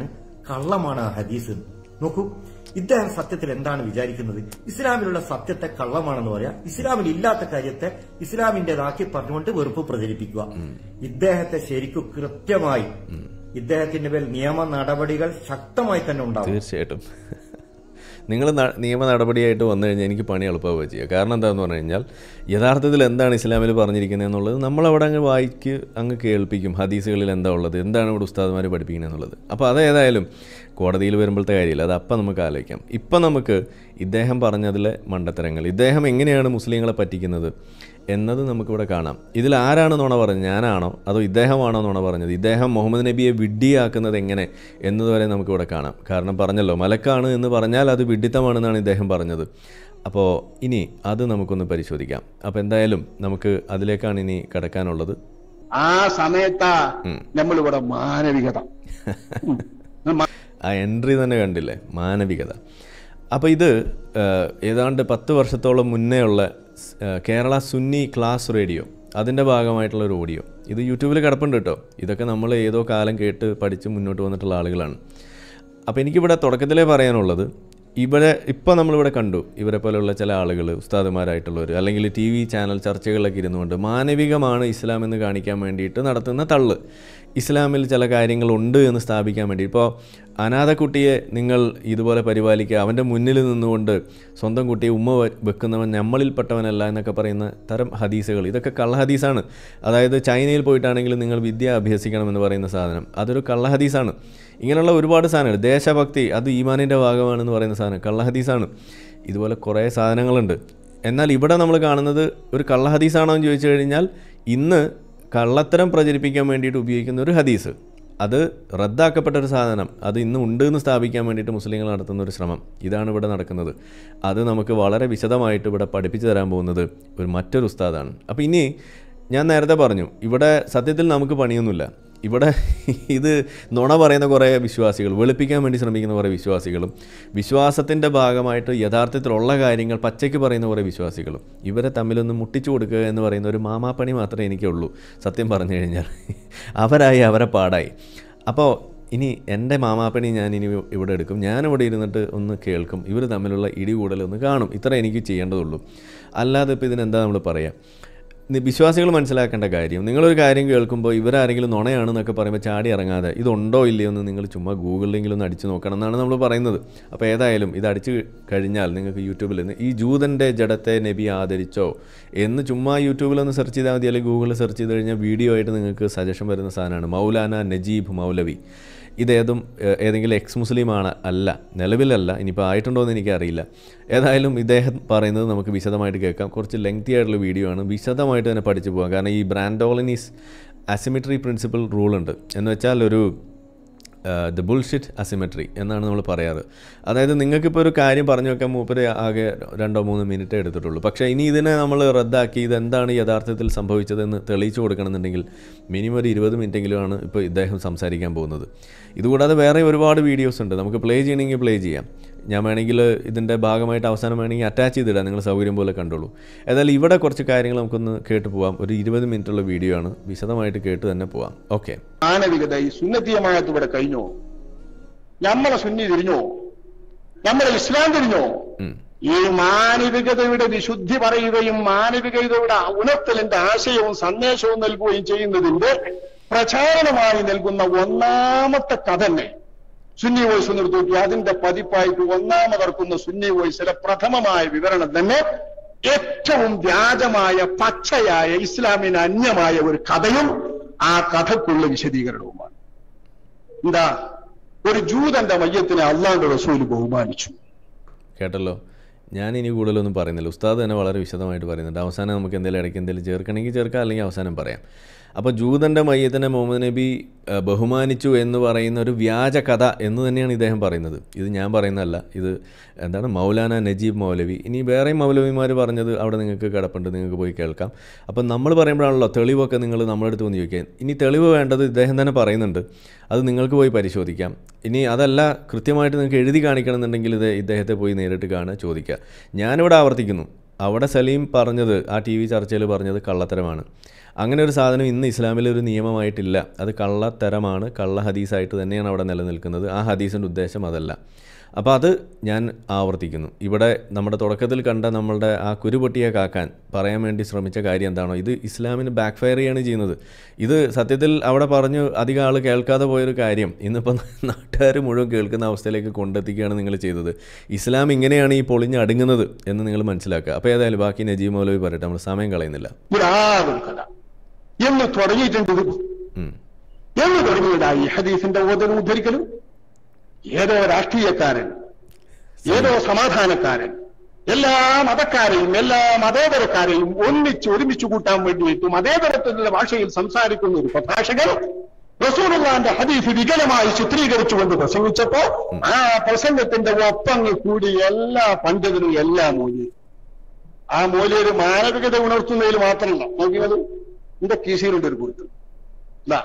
കള്ളമാണ് ആ ഹദീസ് നോക്കൂ ഇദ്ദേഹം സത്യത്തിൽ എന്താണ് വിചാരിക്കുന്നത് ഇസ്ലാമിലുള്ള സത്യത്തെ കള്ളമാണെന്ന് പറയാ ഇസ്ലാമിൽ ഇല്ലാത്ത കാര്യത്തെ ഇസ്ലാമിന്റേതാക്കി പറഞ്ഞുകൊണ്ട് വെറുപ്പ് പ്രചരിപ്പിക്കുക ഇദ്ദേഹത്തെ ശരിക്കും കൃത്യമായി ഇദ്ദേഹത്തിന്റെ മേൽ നിയമ നടപടികൾ ശക്തമായി തന്നെ ഉണ്ടാവും തീർച്ചയായിട്ടും നിങ്ങൾ നിയമ നടപടിയായിട്ട് വന്നു കഴിഞ്ഞാൽ എനിക്ക് പണി എളുപ്പമാവുക ചെയ്യുക കാരണം എന്താണെന്ന് പറഞ്ഞു കഴിഞ്ഞാൽ യഥാർത്ഥത്തിൽ എന്താണ് ഇസ്ലാമിൽ പറഞ്ഞിരിക്കുന്നത് എന്നുള്ളത് നമ്മളവിടെ അങ്ങ് വായിക്ക് അങ്ങ് കേൾപ്പിക്കും ഹദീസുകളിൽ എന്താ ഉള്ളത് എന്താണ് ഇവിടെ ഉസ്താദ്മാർ പഠിപ്പിക്കുന്നത് എന്നുള്ളത് അപ്പോൾ അതേതായാലും കോടതിയിൽ വരുമ്പോഴത്തെ കാര്യമില്ല അത് അപ്പം നമുക്ക് ആലോചിക്കാം ഇപ്പം നമുക്ക് ഇദ്ദേഹം പറഞ്ഞതിലെ മണ്ടത്തരങ്ങൾ ഇദ്ദേഹം എങ്ങനെയാണ് മുസ്ലിങ്ങളെ പറ്റിക്കുന്നത് എന്നത് നമുക്കിവിടെ കാണാം ഇതിൽ ആരാണ് നുണ പറഞ്ഞത് ഞാനാണോ അതോ ഇദ്ദേഹമാണോ നുണ പറഞ്ഞത് ഇദ്ദേഹം മുഹമ്മദ് നബിയെ വിഡ്ഢിയാക്കുന്നത് എങ്ങനെ എന്നതുവരെ നമുക്കിവിടെ കാണാം കാരണം പറഞ്ഞല്ലോ മലക്കാണ് എന്ന് പറഞ്ഞാൽ അത് വിഡ്ഢിത്തമാണെന്നാണ് ഇദ്ദേഹം പറഞ്ഞത് അപ്പോൾ ഇനി അത് നമുക്കൊന്ന് പരിശോധിക്കാം അപ്പോൾ എന്തായാലും നമുക്ക് അതിലേക്കാണ് ഇനി കിടക്കാനുള്ളത് ആ സമയത്താ നമ്മളിവിടെ മാനവികത ഉം. മ- ആ എൻട്രി തന്നെ കണ്ടില്ലേ മാനവികത അപ്പോൾ ഇത് ഏഹ്, ഏതാണ്ട് പത്ത് വർഷത്തോളം മുന്നേ ഉള്ള സ്- ഏഹ്, കേരള സുന്നി ക്ലാസ് റേഡിയോ അതിൻ്റെ ഭാഗമായിട്ടുള്ള ഒരു ഓഡിയോ ഇത് യൂട്യൂബിൽ കിടപ്പുണ്ട് കേട്ടോ ഇതൊക്കെ നമ്മൾ ഏതോ കാലം കേട്ട് പഠിച്ച് മുന്നോട്ട് വന്നിട്ടുള്ള ആളുകളാണ് അപ്പോൾ എനിക്കിവിടെ തുടക്കത്തിലേ പറയാനുള്ളത് ഇവിടെ ഇപ്പോൾ നമ്മളിവിടെ കണ്ടു ഇവരെ പോലെയുള്ള ചില ആളുകൾ ഉസ്താദുമാരായിട്ടുള്ളവർ അല്ലെങ്കിൽ ടി വി ചാനൽ ചർച്ചകളിലൊക്കെ ഇരുന്നുകൊണ്ട് മാനവികമാണ് ഇസ്ലാം എന്ന് കാണിക്കാൻ വേണ്ടിയിട്ട് നടത്തുന്ന തള്ള് ഇസ്ലാമിൽ ചില കാര്യങ്ങളുണ്ട് എന്ന് സ്ഥാപിക്കാൻ വേണ്ടി ഇപ്പോൾ അനാഥക്കുട്ടിയെ നിങ്ങൾ ഇതുപോലെ പരിപാലിക്കുക അവൻ്റെ മുന്നിൽ നിന്നുകൊണ്ട് സ്വന്തം കുട്ടിയെ ഉമ്മ വെ- വെക്കുന്നവൻ നമ്മളിൽപ്പെട്ടവനല്ല എന്നൊക്കെ പറയുന്ന തരം ഹദീസുകൾ ഇതൊക്കെ കള്ള ഹദീസാണ് അതായത് ചൈനയിൽ പോയിട്ടാണെങ്കിൽ നിങ്ങൾ വിദ്യ അഭ്യസിക്കണമെന്ന് പറയുന്ന സാധനം അതൊരു കള്ള ഹദീസാണ് ഇങ്ങനെയുള്ള ഒരുപാട് സാധനങ്ങൾ ദേശഭക്തി അത് ഈമാനിൻ്റെ ഭാഗമാണെന്ന് പറയുന്ന സാധനം കള്ള ഹദീസാണ് ഇതുപോലെ കുറേ സാധനങ്ങളുണ്ട് എന്നാൽ ഇവിടെ നമ്മൾ കാണുന്നത് ഒരു കള്ള ഹദീസാണോ എന്ന് ചോദിച്ചു കഴിഞ്ഞാൽ ഇന്ന് കള്ളത്തരം പ്രചരിപ്പിക്കാൻ വേണ്ടിയിട്ട് ഉപയോഗിക്കുന്ന ഒരു ഹദീസ് അത് റദ്ദാക്കപ്പെട്ട ഒരു സാധനം അത് ഇന്ന് ഉണ്ട് എന്ന് സ്ഥാപിക്കാൻ വേണ്ടിയിട്ട് മുസ്ലിങ്ങൾ നടത്തുന്ന ഒരു ശ്രമം ഇതാണ് ഇവിടെ നടക്കുന്നത് അത് നമുക്ക് വളരെ വിശദമായിട്ട് ഇവിടെ പഠിപ്പിച്ചു തരാൻ പോകുന്നത് ഒരു മറ്റൊരു ഉസ്താദാണ് അപ്പോൾ ഇനി ഞാൻ നേരത്തെ പറഞ്ഞു ഇവിടെ സത്യത്തിൽ നമുക്ക് പണിയൊന്നുമില്ല ഇവിടെ ഇത് നുണ പറയുന്ന കുറേ വിശ്വാസികൾ വെളുപ്പിക്കാൻ വേണ്ടി ശ്രമിക്കുന്ന കുറേ വിശ്വാസികളും വിശ്വാസത്തിൻ്റെ ഭാഗമായിട്ട് യഥാർത്ഥത്തിലുള്ള കാര്യങ്ങൾ പച്ചയ്ക്ക് പറയുന്ന കുറേ വിശ്വാസികളും ഇവരെ തമ്മിലൊന്ന് മുട്ടിച്ചു കൊടുക്കുക എന്ന് പറയുന്ന ഒരു മാമാപ്പണി മാത്രമേ എനിക്കുള്ളൂ സത്യം പറഞ്ഞു കഴിഞ്ഞാൽ അവരായി അവരെ പാടായി അപ്പോൾ ഇനി എൻ്റെ മാമാപ്പണി ഞാൻ ഇനി ഇവിടെ എടുക്കും ഞാനിവിടെ ഇരുന്നിട്ട് ഒന്ന് കേൾക്കും ഇവർ തമ്മിലുള്ള ഇടികൂടലൊന്ന് കാണും ഇത്ര എനിക്ക് ചെയ്യേണ്ടതുള്ളൂ അല്ലാതെ ഇപ്പോൾ ഇതിനെന്താ നമ്മൾ പറയുക നി- വിശ്വാസികൾ മനസ്സിലാക്കേണ്ട കാര്യം നിങ്ങളൊരു കാര്യം കേൾക്കുമ്പോൾ ഇവരാരെങ്കിലും നുണയാണെന്നൊക്കെ പറയുമ്പോൾ ചാടി ഇറങ്ങാതെ ഇതുണ്ടോ ഇല്ലയോ എന്ന് നിങ്ങൾ ചുമ്മാ ഗൂഗിളിലെങ്കിലും ഒന്ന് അടിച്ചു നോക്കണം എന്നാണ് നമ്മൾ പറയുന്നത് അപ്പോൾ ഏതായാലും ഇത് അടിച്ചു കഴിഞ്ഞാൽ നിങ്ങൾക്ക് യൂട്യൂബിൽ നിന്ന് ഈ ജൂതൻ്റെ ജഡത്തെ നബി ആദരിച്ചോ എന്ന് ചുമ്മാ യൂട്യൂബിലൊന്ന് സെർച്ച് ചെയ്താൽ മതി അല്ലെങ്കിൽ ഗൂഗിളിൽ സെർച്ച് ചെയ്ത് കഴിഞ്ഞാൽ വീഡിയോ ആയിട്ട് നിങ്ങൾക്ക് സജഷൻ വരുന്ന സാധനമാണ് മൗലാന നജീബ് മൗലവി ഇതേതും ഏഹ്, ഏതെങ്കിലും എക്സ് മുസ്ലിമാണ് അല്ല നിലവിലല്ല ഇനിയിപ്പോൾ ആയിട്ടുണ്ടോ എന്ന് എനിക്കറിയില്ല ഏതായാലും ഇദ്ദേഹം പറയുന്നത് നമുക്ക് വിശദമായിട്ട് കേൾക്കാം കുറച്ച് ലെങ്തി ആയിട്ടുള്ള വീഡിയോ ആണ് വിശദമായിട്ട് തന്നെ പഠിച്ചു പോകാം കാരണം ഈ ബ്രാൻഡോളിനീസ് അസിമെട്രി പ്രിൻസിപ്പൽ റൂൾ ഉണ്ട് എന്ന് വെച്ചാൽ ഒരു ദ ബുൾഷിറ്റ് അസിമെട്രി എന്നാണ് നമ്മൾ പറയാറ് അതായത് നിങ്ങൾക്കിപ്പോൾ ഒരു കാര്യം പറഞ്ഞു വെക്കാൻ മൂപ്പര് ആകെ രണ്ടോ മൂന്നോ മിനിറ്റ് എടുത്തിട്ടുള്ളൂ പക്ഷേ ഇനി ഇതിനെ നമ്മൾ റദ്ദാക്കി ഇതെന്താണ് യഥാർത്ഥത്തിൽ സംഭവിച്ചതെന്ന് തെളിയിച്ചു കൊടുക്കണമെന്നുണ്ടെങ്കിൽ മിനിമം ഒരു ഇരുപത് മിനിറ്റെങ്കിലുമാണ് ഇപ്പോൾ ഇദ്ദേഹം സംസാരിക്കാൻ പോകുന്നത് ഇതുകൂടാതെ വേറെ ഒരുപാട് വീഡിയോസ് ഉണ്ട് നമുക്ക് പ്ലേ ചെയ്യണമെങ്കിൽ പ്ലേ ചെയ്യാം ഞാൻ വേണമെങ്കിൽ ഇതിൻ്റെ ഭാഗമായിട്ട് അവസാനം വേണമെങ്കിൽ അറ്റാച്ച് ചെയ്തിടാം നിങ്ങൾ സൗകര്യം പോലെ കണ്ടോളൂ ഏതായാലും ഇവിടെ കുറച്ച് കാര്യങ്ങൾ നമുക്കൊന്ന് കേട്ട് പോവാം ഒരു ഇരുപത് മിനിറ്റുള്ള വീഡിയോ ആണ് വിശദമായിട്ട് കേട്ട് തന്നെ പോവാം ഓക്കെ മാനവികത ഈ സുന്നത്തിയമായത് ഇവിടെ കഴിഞ്ഞോ നമ്മളെ സുന്നി തിരിഞ്ഞോ നമ്മളെ ഇസ്ലാം തിരിഞ്ഞോ ഈ മാനവികതയുടെ വിശുദ്ധി പറയുകയും മാനവികതയുടെ ഉണർത്തലിന്റെ ആശയവും സന്ദേശവും നൽകുകയും ചെയ്യുന്നതിന്റെ പ്രചാരണമായി നൽകുന്ന ഒന്നാമത്തെ കഥ തന്നെ സുന്നി വോയിസ് ഒന്ന് എടുത്ത് നോക്കി അതിന്റെ പതിപ്പായിട്ട് ഒന്നാമതിറക്കുന്ന സുന്നി വോയിസിലെ പ്രഥമമായ വിവരണം തന്നെ ഏറ്റവും വ്യാജമായ പച്ചയായ ഇസ്ലാമിന് അന്യമായ ഒരു കഥയും ആ കഥക്കുള്ള വിശദീകരണവുമാണ് എന്താ ഒരു ജൂതന്റെ മയ്യത്തിനെ അള്ളാന്റെ റസൂല് ബഹുമാനിച്ചു കേട്ടല്ലോ ഞാൻ ഇനി കൂടുതലൊന്നും പറയുന്നില്ല ഉസ്താദ് തന്നെ വളരെ വിശദമായിട്ട് പറയുന്നുണ്ട് അവസാനം നമുക്ക് എന്തെങ്കിലും ഇടയ്ക്ക് എന്തെങ്കിലും ചേർക്കണമെങ്കിൽ ചേർക്കാം അല്ലെങ്കിൽ അവസാനം പറയാം അപ്പോൾ ജൂതൻ്റെ മയ്യത്തിനെ മുഹമ്മദ് നബി ആ, ബഹുമാനിച്ചു എന്ന് പറയുന്ന ഒരു വ്യാജ കഥ എന്ന് തന്നെയാണ് ഇദ്ദേഹം പറയുന്നത് ഇത് ഞാൻ പറയുന്നതല്ല ഇത് എന്താണ് മൗലാന നജീബ് മൗലവി ഇനി വേറെയും മൗലവിമാർ പറഞ്ഞത് അവിടെ നിങ്ങൾക്ക് കിടപ്പുണ്ട് നിങ്ങൾക്ക് പോയി കേൾക്കാം അപ്പം നമ്മൾ പറയുമ്പോഴാണല്ലോ തെളിവൊക്കെ നിങ്ങൾ നമ്മുടെ അടുത്ത് വന്ന് ചോദിക്കുക ഇനി തെളിവ് വേണ്ടത് ഇദ്ദേഹം തന്നെ പറയുന്നുണ്ട് അത് നിങ്ങൾക്ക് പോയി പരിശോധിക്കാം ഇനി അതല്ല കൃത്യമായിട്ട് നിങ്ങൾക്ക് എഴുതി കാണിക്കണം എന്നുണ്ടെങ്കിൽ ഇത് ഇദ്ദേഹത്തെ പോയി നേരിട്ട് കാണുക ചോദിക്കുക ഞാനിവിടെ ആവർത്തിക്കുന്നു അവിടെ സലീം പറഞ്ഞത് ആ ടി വി ചർച്ചയിൽ പറഞ്ഞത് കള്ളത്തരമാണ് അങ്ങനെ ഒരു സാധനം ഇന്ന് ഇസ്ലാമിൽ ഒരു നിയമമായിട്ടില്ല അത് കള്ളത്തരമാണ് കള്ള ഹദീസായിട്ട് തന്നെയാണ് അവിടെ നിലനിൽക്കുന്നത് ആ ഹദീസിൻ്റെ ഉദ്ദേശം അതല്ല അപ്പോൾ അത് ഞാൻ ആവർത്തിക്കുന്നു ഇവിടെ നമ്മുടെ തുടക്കത്തിൽ കണ്ട നമ്മളുടെ ആ കുരുപൊട്ടിയെ കാക്കാൻ പറയാൻ വേണ്ടി ശ്രമിച്ച കാര്യം എന്താണോ ഇത് ഇസ്ലാമിന് ബാക്ക് ഫയർ ചെയ്യാണ് ചെയ്യുന്നത് ഇത് സത്യത്തിൽ അവിടെ പറഞ്ഞു അധികം ആൾ കേൾക്കാതെ പോയൊരു കാര്യം ഇന്നിപ്പോൾ നാട്ടുകാർ മുഴുവൻ കേൾക്കുന്ന അവസ്ഥയിലേക്ക് കൊണ്ടെത്തിക്കുകയാണ് നിങ്ങൾ ചെയ്തത് ഇസ്ലാം ഇങ്ങനെയാണ് ഈ പൊളിഞ്ഞ് അടുങ്ങുന്നത് എന്ന് നിങ്ങൾ മനസ്സിലാക്കുക അപ്പോൾ ഏതായാലും ബാക്കി നജീബ് മൗലവി പറയട്ടെ നമ്മൾ സമയം കളയുന്നില്ല ഇതാതൊരു കഥ എന്ന് തുടങ്ങിയിട്ടുണ്ട് ഇത്. ഉം. എന്ന് തുടങ്ങിയതാ ഈ ഹദീസിന്റെ ഓതലും ഉദ്ധരിക്കലും ഏതോ രാഷ്ട്രീയക്കാരൻ ഏതോ സമാധാനക്കാരൻ എല്ലാ മതക്കാരെയും എല്ലാ മതേതരക്കാരെയും ഒന്നിച്ച് ഒരുമിച്ച് കൂട്ടാൻ വേണ്ടിയിട്ട് മതേതരത്തിന്റെ ഭാഷയിൽ സംസാരിക്കുന്ന ഒരു പ്രഭാഷകൻ റസൂലുള്ളാന്റെ ഹദീസ് വികലമായി ചിത്രീകരിച്ചുകൊണ്ട് പ്രസംഗിച്ചപ്പോ ആ പ്രസംഗത്തിന്റെ ഒപ്പങ്ങ് കൂടി എല്ലാ പണ്ഡിതരും എല്ലാ മൂല്യം ആ മൂല്യൊരു മാനവികത ഉണർത്തുന്നതിൽ മാത്രമല്ല നോക്കിയത് എന്റെ കീശയിലുണ്ട് ഒരു കുറിപ്പ് ഇതാ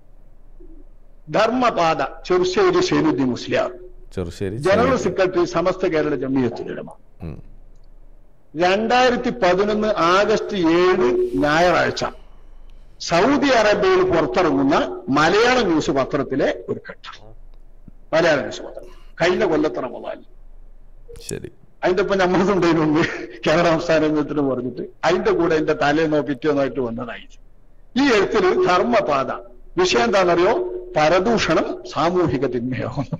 ധർമ്മപാത ചെറുശ്ശേരി സൈനുദ്ദീൻ മുസ്ലിയാർ ചെറുശ്ശേരി ജനറൽ സെക്രട്ടറി സമസ്ത കേരള ജമിയത്തുലമ ഉം. രണ്ടായിരത്തി പതിനൊന്ന് ആഗസ്റ്റ് ഏഴ് ഞായറാഴ്ച സൗദി അറേബ്യയിൽ പുറത്തിറങ്ങുന്ന മലയാള ന്യൂസ് പത്രത്തിലെ ഒരു ഘട്ടം മലയാള ന്യൂസ് പത്രം കഴിഞ്ഞ കൊല്ലത്തെ റമദാൻ ശരി അതിന്റെ ഇപ്പൊ നമ്മളതുണ്ടായിരുന്നു കേരള സംസ്ഥാന എഴുത്തിന് പറഞ്ഞിട്ട് അതിന്റെ കൂടെ അതിന്റെ തലേന്നോ പിറ്റേന്നോ വന്നതായി ഈ എഴുത്തിൽ ധർമ്മപാത വിഷയം എന്താണെന്നറിയോ പരദൂഷണം സാമൂഹിക തിന്മയാവുന്നു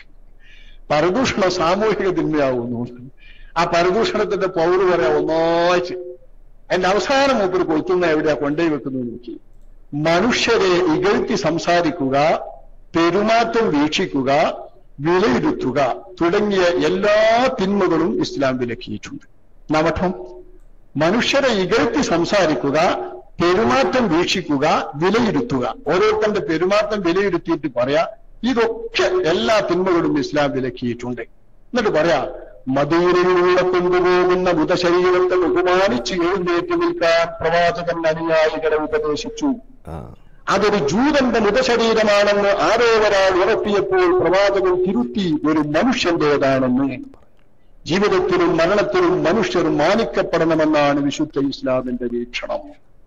പരദൂഷണം സാമൂഹിക തിന്മയാവുന്നു ആ പരദൂഷണത്തിന്റെ പൗര് പറയാ ഒന്നാഴ്ച എന്റെ അവസാനം മൂപ്പർ കൊളുത്തുന്ന എവിടെയാ കൊണ്ടുപോയി വെക്കുന്നത് നോക്കി മനുഷ്യരെ ഇകഴ്ത്തി സംസാരിക്കുക പെരുമാറ്റം വീക്ഷിക്കുക വിലയിരുത്തുക തുടങ്ങിയ എല്ലാ തിന്മകളും ഇസ്ലാം വിലക്കിയിട്ടുണ്ട് നവഠം മനുഷ്യരെ ഇകഴ്ത്തി സംസാരിക്കുക പെരുമാറ്റം വീക്ഷിക്കുക വിലയിരുത്തുക ഓരോരുത്തന്റെ പെരുമാറ്റം വിലയിരുത്തിയിട്ട് പറയാ ഇതൊക്കെ എല്ലാ തിന്മകളും ഇസ്ലാം വിലക്കിയിട്ടുണ്ട് എന്നിട്ട് പറയാ മദൂരിലൂടെ കൊണ്ടുപോകുന്ന ബുധശരീരത്തെ ബഹുമാനിച്ച് എഴുന്നേറ്റ് നിൽക്കാൻ പ്രവാചകൻ അനുയായികളെ ഉപദേശിച്ചു ആ അതൊരു ജൂതന്റെ മൃതശരീരമാണെന്ന് ആരോ ഒരാൾ ഉറപ്പിയപ്പോൾ പ്രവാചകൻ തിരുത്തി ഒരു മനുഷ്യന്റേതാണെന്ന് ജീവിതത്തിലും മരണത്തിലും മനുഷ്യർ മാനിക്കപ്പെടണമെന്നാണ് വിശുദ്ധ ഇസ്ലാമിന്റെ വീക്ഷണം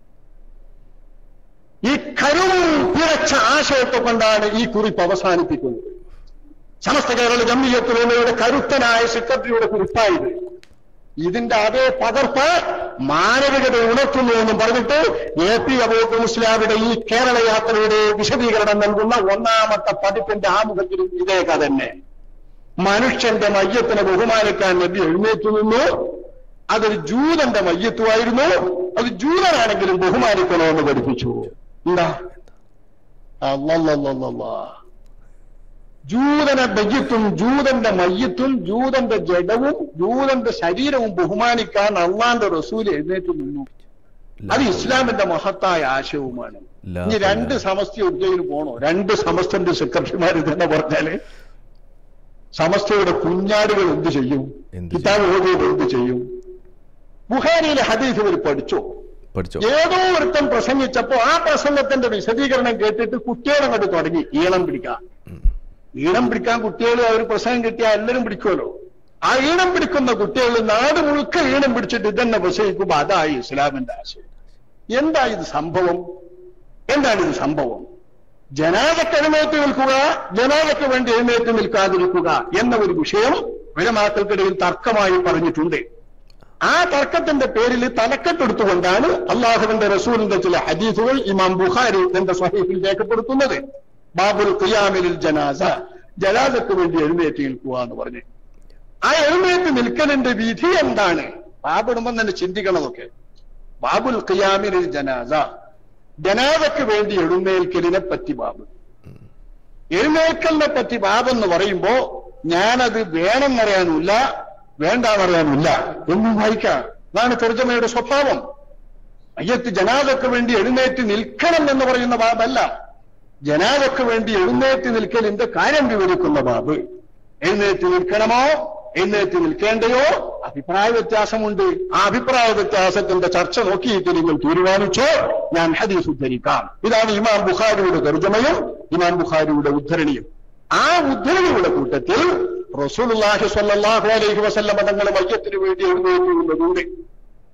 ഈ കരുവും പിഴച്ച ആശയത്തെ കൊണ്ടാണ് ഈ കുറിപ്പ് അവസാനിപ്പിക്കുന്നത് സമസ്ത കേരള ജമ്മിയത്തുലയുടെ കരുത്തനായ സെക്രട്ടറിയുടെ കുറിപ്പായത് ഇതിന്റെ അതേ പകർപ്പ് മാനവികത ഉണർത്തുന്നു എന്നും പറഞ്ഞിട്ട് എ പി അബൂബ് മുസ്ലാമിയുടെ ഈ കേരള യാത്രയുടെ വിശദീകരണം നൽകുന്ന ഒന്നാമത്തെ പതിപ്പിന്റെ ആമുഖത്തിലും ഇതേ കഥ തന്നെ മനുഷ്യന്റെ മയ്യത്തിനെ ബഹുമാനിക്കാൻ നബി എഴുന്നേറ്റു നിന്നു അതൊരു ജൂതന്റെ മയ്യത്തുമായിരുന്നു അത് ജൂതനാണെങ്കിലും ബഹുമാനിക്കണമെന്ന് പഠിപ്പിച്ചു എന്താ അല്ലല്ലല്ലല്ലാ ജൂതനെ മയ്യത്തും ജൂതന്റെ മയ്യത്തും ജൂതന്റെ ജഡവും ജൂതന്റെ ശരീരവും ബഹുമാനിക്കാൻ അള്ളാന്റെ റസൂൽ എഴുന്നേറ്റ് നിന്നു അത് ഇസ്ലാമിന്റെ മഹത്തായ ആശയവുമാണ് ലാ ഇനി രണ്ട് സമസ്ത ഉദ്യോഗത്തിന് പോണോ രണ്ട് സമസ്തന്റെ സെക്രട്ടറിമാർ തന്നെ പറഞ്ഞാല് സമസ്തയുടെ കുഞ്ഞാടുകൾ എന്ത് ചെയ്യും എന്ത് കിതാബ് ഓതിയത് എന്ത് ചെയ്യും ബുഹാരിയിലെ ഹദീസ് ഇവർ പഠിച്ചോ പഠിച്ചോ ഏതോ ഒരുത്തൻ പ്രസംഗിച്ചപ്പോ ആ പ്രസംഗത്തിന്റെ വിശദീകരണം കേട്ടിട്ട് കുട്ടികളങ്ങോട്ട് തുടങ്ങി ഈണം പിടിക്കാൻ ഈണം പിടിക്കാൻ കുട്ടികൾ അവർ പ്രസംഗം കിട്ടിയാൽ എല്ലാവരും പിടിക്കുമല്ലോ ആ ഈണം പിടിക്കുന്ന കുട്ടികൾ നാട് മുഴുക്ക ഈണം പിടിച്ചിട്ട് ഇതന്നെ പ്രസംഗിക്കുമ്പോ അതായി ഇസ്ലാമിന്റെ ആശയം എന്താ ഇത് സംഭവം എന്താണ് ഇത് സംഭവം ജനാദക്ക് എഴുന്നേറ്റ് നിൽക്കുക ജനാദക്ക് വേണ്ടി എഴുന്നേറ്റ് നിൽക്കാതിരിക്കുക എന്ന ഒരു വിഷയം വിലമാക്കൾക്കിടയിൽ തർക്കമായി പറഞ്ഞിട്ടുണ്ട് ആ തർക്കത്തിന്റെ പേരിൽ തലക്കെട്ടെടുത്തുകൊണ്ടാണ് അള്ളാഹുവിന്റെ റസൂലിന്റെ ചില ഹദീസുകൾ ഇമാം ബുഖാരി തന്റെ സ്വഹീഫിൽ രേഖപ്പെടുത്തുന്നത് ബാബുൽ ഖിയാമിലിൽ ജനാസ ജനാസക്ക് വേണ്ടി എഴുന്നേറ്റ് നിൽക്കുക എന്ന് പറഞ്ഞു ആ എഴുന്നേറ്റ് നിൽക്കലിന്റെ വിധി എന്താണ് ബാബിടുമ്പം തന്നെ ചിന്തിക്കണതൊക്കെ ബാബുൽ ഖിയാമിലിൽ ജനാസ ജനാസക്ക് വേണ്ടി എഴുന്നേൽക്കലിനെ പറ്റി ബാബ് എഴുന്നേൽക്കലിനെ പറ്റി ബാബെന്ന് പറയുമ്പോ ഞാനത് വേണമെന്നറിയാനുമില്ല വേണ്ടാന്നറിയാനുമില്ല എന്നും വായിക്കാം അതാണ് തെർജമയുടെ സ്വഭാവം അയ്യത്ത് ജനാദക്ക് വേണ്ടി എഴുന്നേറ്റ് നിൽക്കണം എന്ന് പറയുന്ന ബാബല്ല ജനാദക്ക് വേണ്ടി എഴുന്നേറ്റ് നിൽക്കലിന്റെ കാര്യം വിവരിക്കുന്ന ബാബ് എഴുന്നേറ്റ് നിൽക്കണമോ എഴുന്നേറ്റ് നിൽക്കേണ്ടയോ അഭിപ്രായ വ്യത്യാസമുണ്ട് ആ അഭിപ്രായ വ്യത്യാസത്തിന്റെ ചർച്ച നോക്കിയിട്ട് നിങ്ങൾ തീരുമാനിച്ചോ ഞാൻ ഹദീസ് ഉദ്ധരിക്കാം ഇതാണ് ഇമാം ബുഖാരിയുടെ തർജ്ജമയും ഇമാം ബുഖാരിയുടെ ഉദ്ധരണിയും ആ ഉദ്ധരണിയുടെ കൂട്ടത്തിൽ റസൂലുള്ളാഹി സ്വല്ലല്ലാഹു അലൈഹി വസല്ലമ തങ്ങൾ മയ്യത്തിന് വേണ്ടി എഴുന്നേറ്റുന്നതുണ്ട്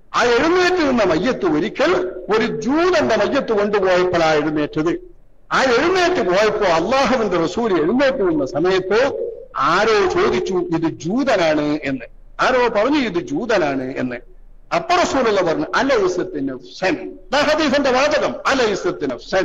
ആ എഴുന്നേറ്റ് നിന്ന മയ്യത്ത് ഒരിക്കൽ ഒരു ജൂതന്റെ മയ്യത്ത് കൊണ്ടുപോയപ്പോഴാ എഴുന്നേറ്റത് ആ എഴുന്നേറ്റ് പോയപ്പോ അള്ളാഹുവിന്റെ റസൂൽ എഴുന്നേറ്റ് നിന്ന സമയത്ത് ആരോ ചോദിച്ചു ഇത് ജൂതനാണ് എന്ന് ആരോ പറഞ്ഞു ഇത് ജൂതനാണ് എന്ന് അപ്പൊ റസൂലുള്ള പറഞ്ഞു അലൈസത്തിന് സെൻ ഹദീസിന്റെ വാചകം അലൈസത്തിന് സെൻ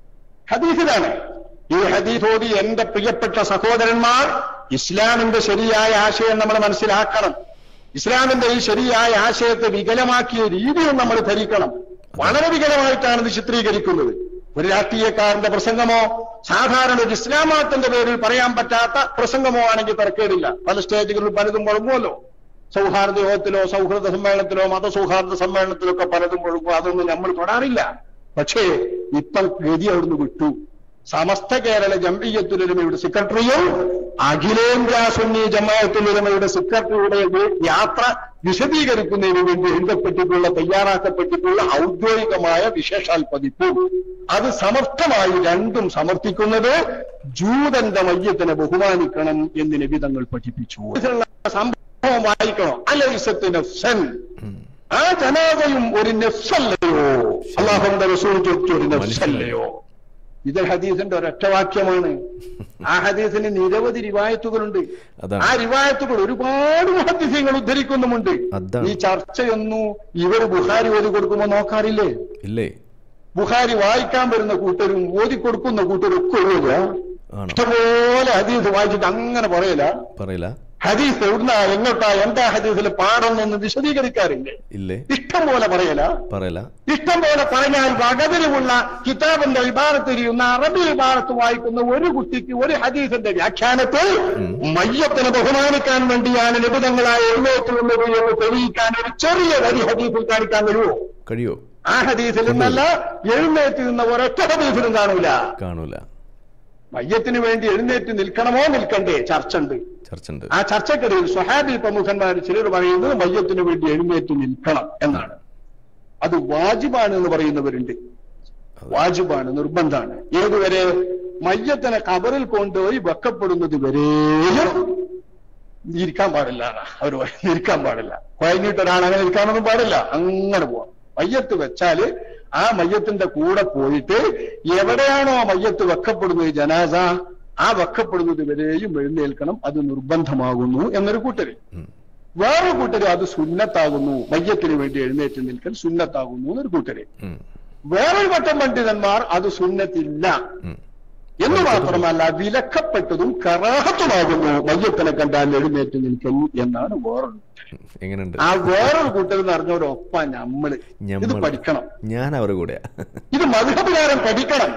ഹദീസിലാണ് ഈ ഹദീസ് ഓതി എന്റെ പ്രിയപ്പെട്ട സഹോദരന്മാർ ഇസ്ലാമിന്റെ ശരിയായ ആശയം നമ്മൾ മനസ്സിലാക്കണം ഇസ്ലാമിന്റെ ഈ ശരിയായ ആശയത്തെ വികലമാക്കിയ രീതിയും നമ്മൾ ധരിക്കണം വളരെ വികലമായിട്ടാണ് ഇത് ചിത്രീകരിക്കുന്നത് ഒരു രാഷ്ട്രീയക്കാരന്റെ പ്രസംഗമോ സാധാരണ ഒരു ഇസ്ലാം മതത്തിന്റെ പേരിൽ പറയാൻ പറ്റാത്ത പ്രസംഗമോ ആണെങ്കിൽ തിരക്കേടില്ല പല സ്റ്റേജുകളിൽ പലതും മുഴങ്ങുമല്ലോ സൗഹാർദ്ദ യോഗത്തിലോ സൗഹൃദ സമ്മേളനത്തിലോ മതസൗഹാർദ്ദ സമ്മേളനത്തിലോ ഒക്കെ പലതും മുഴങ്ങും അതൊന്നും നമ്മൾ തൊടാറില്ല പക്ഷേ ഇപ്പം ഗതി അവിടുന്ന് വിട്ടു സമസ്ത കേരള ജംഇയ്യത്തുലമയുടെ സെക്രട്ടറിയും അഖിലേന്ത്യാ സുന്നി ജമാഅത്തുലമയുടെ സെക്രട്ടറിയുടെ യാത്ര വിശദീകരിക്കുന്നതിന് വേണ്ടി എഴുതപ്പെട്ടിട്ടുള്ള തയ്യാറാക്കപ്പെട്ടിട്ടുള്ള ഔദ്യോഗികമായ വിശേഷാൽ പതിപ്പും അത് സമർത്ഥമായി രണ്ടും സമർത്ഥിക്കുന്നത് ജൂതന്റെ മയ്യത്തിനെ ബഹുമാനിക്കണം എന്ന് നബിതങ്ങൾ പഠിപ്പിച്ചു ഇതിനുള്ള സംഭവം വായിക്കണം അലൈസത്ത് നഫ്സൻ ആ ജനാതയും ഒരു നെഫ്സല്ലയോ അള്ളാഹുന്റെ റസൂൽ ചോദിച്ചു ഒരു നെഫ്സല്ലയോ ഇത് ഹദീസിന്റെ ഒരൊറ്റ വാക്യമാണ് ആ ഹദീസിന് നിരവധി റിവായത്തുകളുണ്ട് അതാണ്. ആ റിവായത്തുകൾ ഒരുപാട് മുഹദ്ദിസീങ്ങൾ ഉദ്ധരിക്കുന്നുമുണ്ട് അതാണ്. ഈ ചർച്ചയൊന്നും ഇവർ ബുഹാരി ഓതി കൊടുക്കുമ്പോ നോക്കാറില്ലേ ഇല്ലേ ബുഹാരി വായിക്കാൻ വരുന്ന കൂട്ടരും ഓതി കൊടുക്കുന്ന കൂട്ടരും ഒക്കെ ഒഴുകുക ആണോ ഇഷ്ടംപോലെ ഹദീസ് വായിച്ചിട്ട് അങ്ങനെ പറയല പറയില്ല ഹദീസ് എവിടുന്നാ എങ്ങോട്ടാ എന്താ ഹദീസിൽ പാടുന്നൊന്നും വിശദീകരിക്കാറില്ലേ ഇല്ലേ ഇഷ്ടം പോലെ പറയല പറയില്ല ഇഷ്ടം പോലെ പറഞ്ഞാൽ വകതിരിവുള്ള കിതാബിന്റെ വിഭാഗത്ത് തിരിയുന്ന അറബി വിഭാഗത്ത് വായിക്കുന്ന ഒരു കുട്ടിക്ക് ഒരു ഹദീസിന്റെ വ്യാഖ്യാനത്തിൽ മയ്യത്തിനെ ബഹുമാനിക്കാൻ വേണ്ടിയാണ് നിബിധങ്ങളായ എഴുന്നേറ്റുള്ളത് എന്ന് തെളിയിക്കാൻ ഒരു ചെറിയ വരി ഹദീസിൽ കാണിക്കാൻ വരുമോ കഴിയോ ആ ഹദീസിൽ നിന്നല്ല എഴുന്നേറ്റ് നിന്ന ഒരൊറ്റ ഹദീസിലും കാണൂല കാണൂല മയ്യത്തിന് വേണ്ടി എഴുന്നേറ്റ് നിൽക്കണമോ നിൽക്കണ്ടേ ചർച്ച ഉണ്ട് ചർച്ച ഉണ്ട് ആ ചർച്ചക്കിടയിൽ സ്വഹാബി പ്രമുഖന്മാർ ചിലർ പറയുന്നത് മയ്യത്തിന് വേണ്ടി എഴുന്നേറ്റ് നിൽക്കണം എന്നാണ് അത് വാജിബാണ് എന്ന് പറയുന്നവരുണ്ട് വാജിബാണ് നിർബന്ധാണ് ഏതുവരെ മയ്യത്തിനെ കബറിൽ കൊണ്ടുപോയി വെക്കപ്പെടുന്നത് വരെയും ഇരിക്കാൻ പാടില്ല അവർ ഇരിക്കാൻ പാടില്ല കുഴഞ്ഞിട്ട് ഒരാൾ അങ്ങനെ ഇരിക്കാനൊന്നും പാടില്ല അങ്ങനെ പോവാം മയ്യത്ത് വെച്ചാല് ആ മയ്യത്തിന്റെ കൂടെ പോയിട്ട് എവിടെയാണോ ആ മയ്യത്ത് വെക്കപ്പെടുന്നത് ജനാസ ആ വെക്കപ്പെടുന്നത് വരെയും എഴുന്നേൽക്കണം അത് നിർബന്ധമാകുന്നു എന്നൊരു കൂട്ടര് ഉം. വേറൊരു കൂട്ടര് അത് സുന്നത്താകുന്നു മയ്യത്തിന് വേണ്ടി എഴുന്നേറ്റ് നിൽക്കൽ സുന്നത്താകുന്നു എന്നൊരു കൂട്ടര് ഉം. വേറൊരു വട്ടം പണ്ഡിതന്മാർ അത് സുന്നത്തില്ല ഉം. എന്ന് മാത്രമല്ല വിലക്കപ്പെട്ടതും കറാഹത്തുമാകുന്നു മയ്യത്തിനെ കണ്ടാൽ എഴുന്നേറ്റ് നിൽക്കുന്നു എന്നാണ് വേറൊരു എങ്ങനെയുണ്ട് ആ വേറൊരു കൂട്ടർ നിറഞ്ഞവരൊപ്പ നമ്മള് ഇത് ഞമ്മള്. പഠിക്കണം ഞാൻ അവരുടെ കൂടെയാ ഇത് മധുഹബികാരം പഠിക്കണം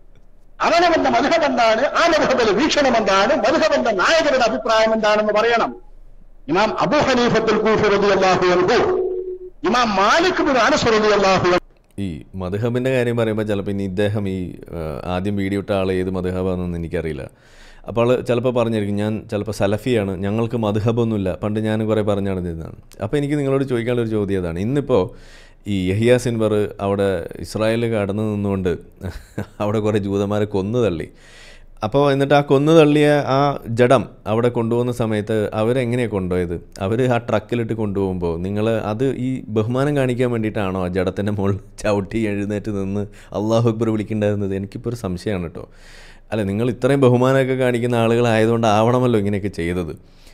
അവനവന്റെ മധുഹബ് എന്താണ് ആ മധുഹബിലെ വീക്ഷണം എന്താണ് മധുഹബന്റെ നായകരുടെ അഭിപ്രായം എന്താണെന്ന് പറയണം ഇമാം അബു ഹനീഫത്തുൽ കൂഫ് റളിയല്ലാഹു അൻഹു ഇമാം മാലിക് ബിൻ അനസ് റളിയല്ലാഹു അൻഹു ഈ മധുഹബിൻ്റെ കാര്യം പറയുമ്പോൾ ചിലപ്പോൾ ഇനി ഇദ്ദേഹം ഈ ആ, ആദ്യം വീഡിയോ ഇട്ട ആൾ ഏത് മധുഹബാണെന്നൊന്നും എനിക്കറിയില്ല അപ്പോൾ ആൾ ചിലപ്പോൾ പറഞ്ഞിരിക്കും ഞാൻ ചിലപ്പോൾ സലഫിയാണ് ഞങ്ങൾക്ക് മധുഹബൊന്നുമില്ല പണ്ട് ഞാൻ കുറേ പറഞ്ഞു നടന്നിരുന്നതാണ് അപ്പോൾ എനിക്ക് നിങ്ങളോട് ചോദിക്കാനുള്ള ഒരു ചോദ്യം അതാണ് ഇന്നിപ്പോൾ ഈ യഹിയ സിൻവർ അവിടെ ഇസ്രായേലിൽ കടന്നു നിന്നുകൊണ്ട് അവിടെ കുറേ ജൂതന്മാരെ കൊന്നു തള്ളി അപ്പോൾ എന്നിട്ട് ആ കൊന്നു തള്ളിയ ആ ജഡം അവിടെ കൊണ്ടുപോകുന്ന സമയത്ത് അവരെങ്ങനെയാണ് കൊണ്ടുപോയത് അവർ ആ ട്രക്കിലിട്ട് കൊണ്ടുപോകുമ്പോൾ നിങ്ങൾ അത് ഈ ബഹുമാനം കാണിക്കാൻ വേണ്ടിയിട്ടാണോ ആ ജഡത്തിൻ്റെ മുകളിൽ ചവിട്ടി എഴുന്നേറ്റ് നിന്ന് അള്ളാഹു അക്ബർ വിളിക്കേണ്ടായിരുന്നത് എനിക്കിപ്പോൾ ഒരു സംശയമാണ് കേട്ടോ അല്ല നിങ്ങൾ ഇത്രയും ബഹുമാനമൊക്കെ കാണിക്കുന്ന ആളുകളായതുകൊണ്ട് ആവണമല്ലോ ഇങ്ങനെയൊക്കെ ചെയ്തത്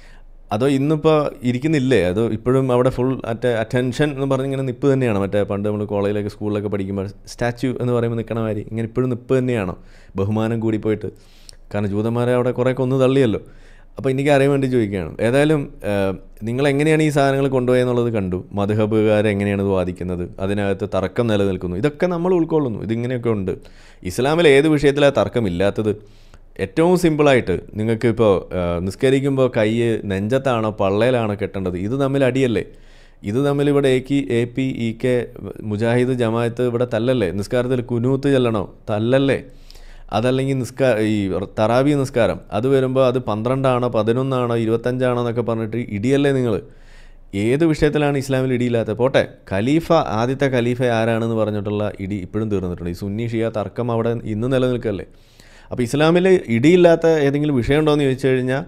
അതോ ഇന്നിപ്പോൾ ഇരിക്കുന്നില്ലേ അതോ ഇപ്പോഴും അവിടെ ഫുൾ അറ്റ അറ്റൻഷൻ എന്ന് പറഞ്ഞിങ്ങനെ നിപ്പ് തന്നെയാണോ മറ്റേ പണ്ട് നമ്മൾ കോളേജിലൊക്കെ സ്കൂളിലൊക്കെ പഠിക്കുമ്പോൾ സ്റ്റാച്യു എന്ന് പറയുമ്പോൾ നിൽക്കണ മാതിരി ഇങ്ങനെ ഇപ്പോഴും നിപ്പ് തന്നെയാണോ ബഹുമാനം കൂടി പോയിട്ട് കാരണം ജൂതന്മാരെ അവിടെ കുറേ കൊന്നു തള്ളിയല്ലോ അപ്പോൾ എനിക്ക് അറിയാൻ വേണ്ടി ചോദിക്കുകയാണ് ഏതായാലും ഏഹ്, നിങ്ങൾ എങ്ങനെയാണ് ഈ സാധനങ്ങൾ കൊണ്ടുപോയെന്നുള്ളത് കണ്ടു മധുഹബുകാർ എങ്ങനെയാണ് ഇത് വാദിക്കുന്നത് അതിനകത്ത് തർക്കം നിലനിൽക്കുന്നു ഇതൊക്കെ നമ്മൾ ഉൾക്കൊള്ളുന്നു ഇതിങ്ങനെയൊക്കെ ഉണ്ട് ഇസ്ലാമിൽ ഏത് വിഷയത്തിലാണ് തർക്കമില്ലാത്തത് ഏറ്റവും സിമ്പിളായിട്ട് നിങ്ങൾക്ക് ഇപ്പോൾ നിസ്കരിക്കുമ്പോൾ കൈ നെഞ്ചത്താണോ പള്ളയിലാണോ കെട്ടേണ്ടത് ഇത് തമ്മിൽ അടിയല്ലേ ഇത് തമ്മിൽ ഇവിടെ എ കി A P E K Mujahid Jamaat ഇവിടെ തല്ലല്ലേ നിസ്കാരത്തിൽ കുനൂത്ത് ചെല്ലണോ തല്ലല്ലേ അതല്ലെങ്കിൽ നിസ്കാ ഈ തറാബി നിസ്കാരം അത് വരുമ്പോൾ അത് പന്ത്രണ്ടാണോ പതിനൊന്നാണോ ഇരുപത്തഞ്ചാണോ എന്നൊക്കെ പറഞ്ഞിട്ട് ഇടിയല്ലേ നിങ്ങൾ ഏത് വിഷയത്തിലാണ് ഇസ്ലാമിൽ ഇടിയില്ലാത്തത് പോട്ടെ ഖലീഫ ആദ്യത്തെ ഖലീഫ ആരാണെന്ന് പറഞ്ഞിട്ടുള്ള ഇടി ഇപ്പോഴും തീർന്നിട്ടുണ്ട് ഈ സുന്നി ഷിയ തർക്കം അവിടെ ഇന്ന് നിലനിൽക്കല്ലേ അപ്പോൾ ഇസ്ലാമിൽ ഇടിയില്ലാത്ത ഏതെങ്കിലും വിഷയമുണ്ടോ എന്ന് ചോദിച്ചു കഴിഞ്ഞാൽ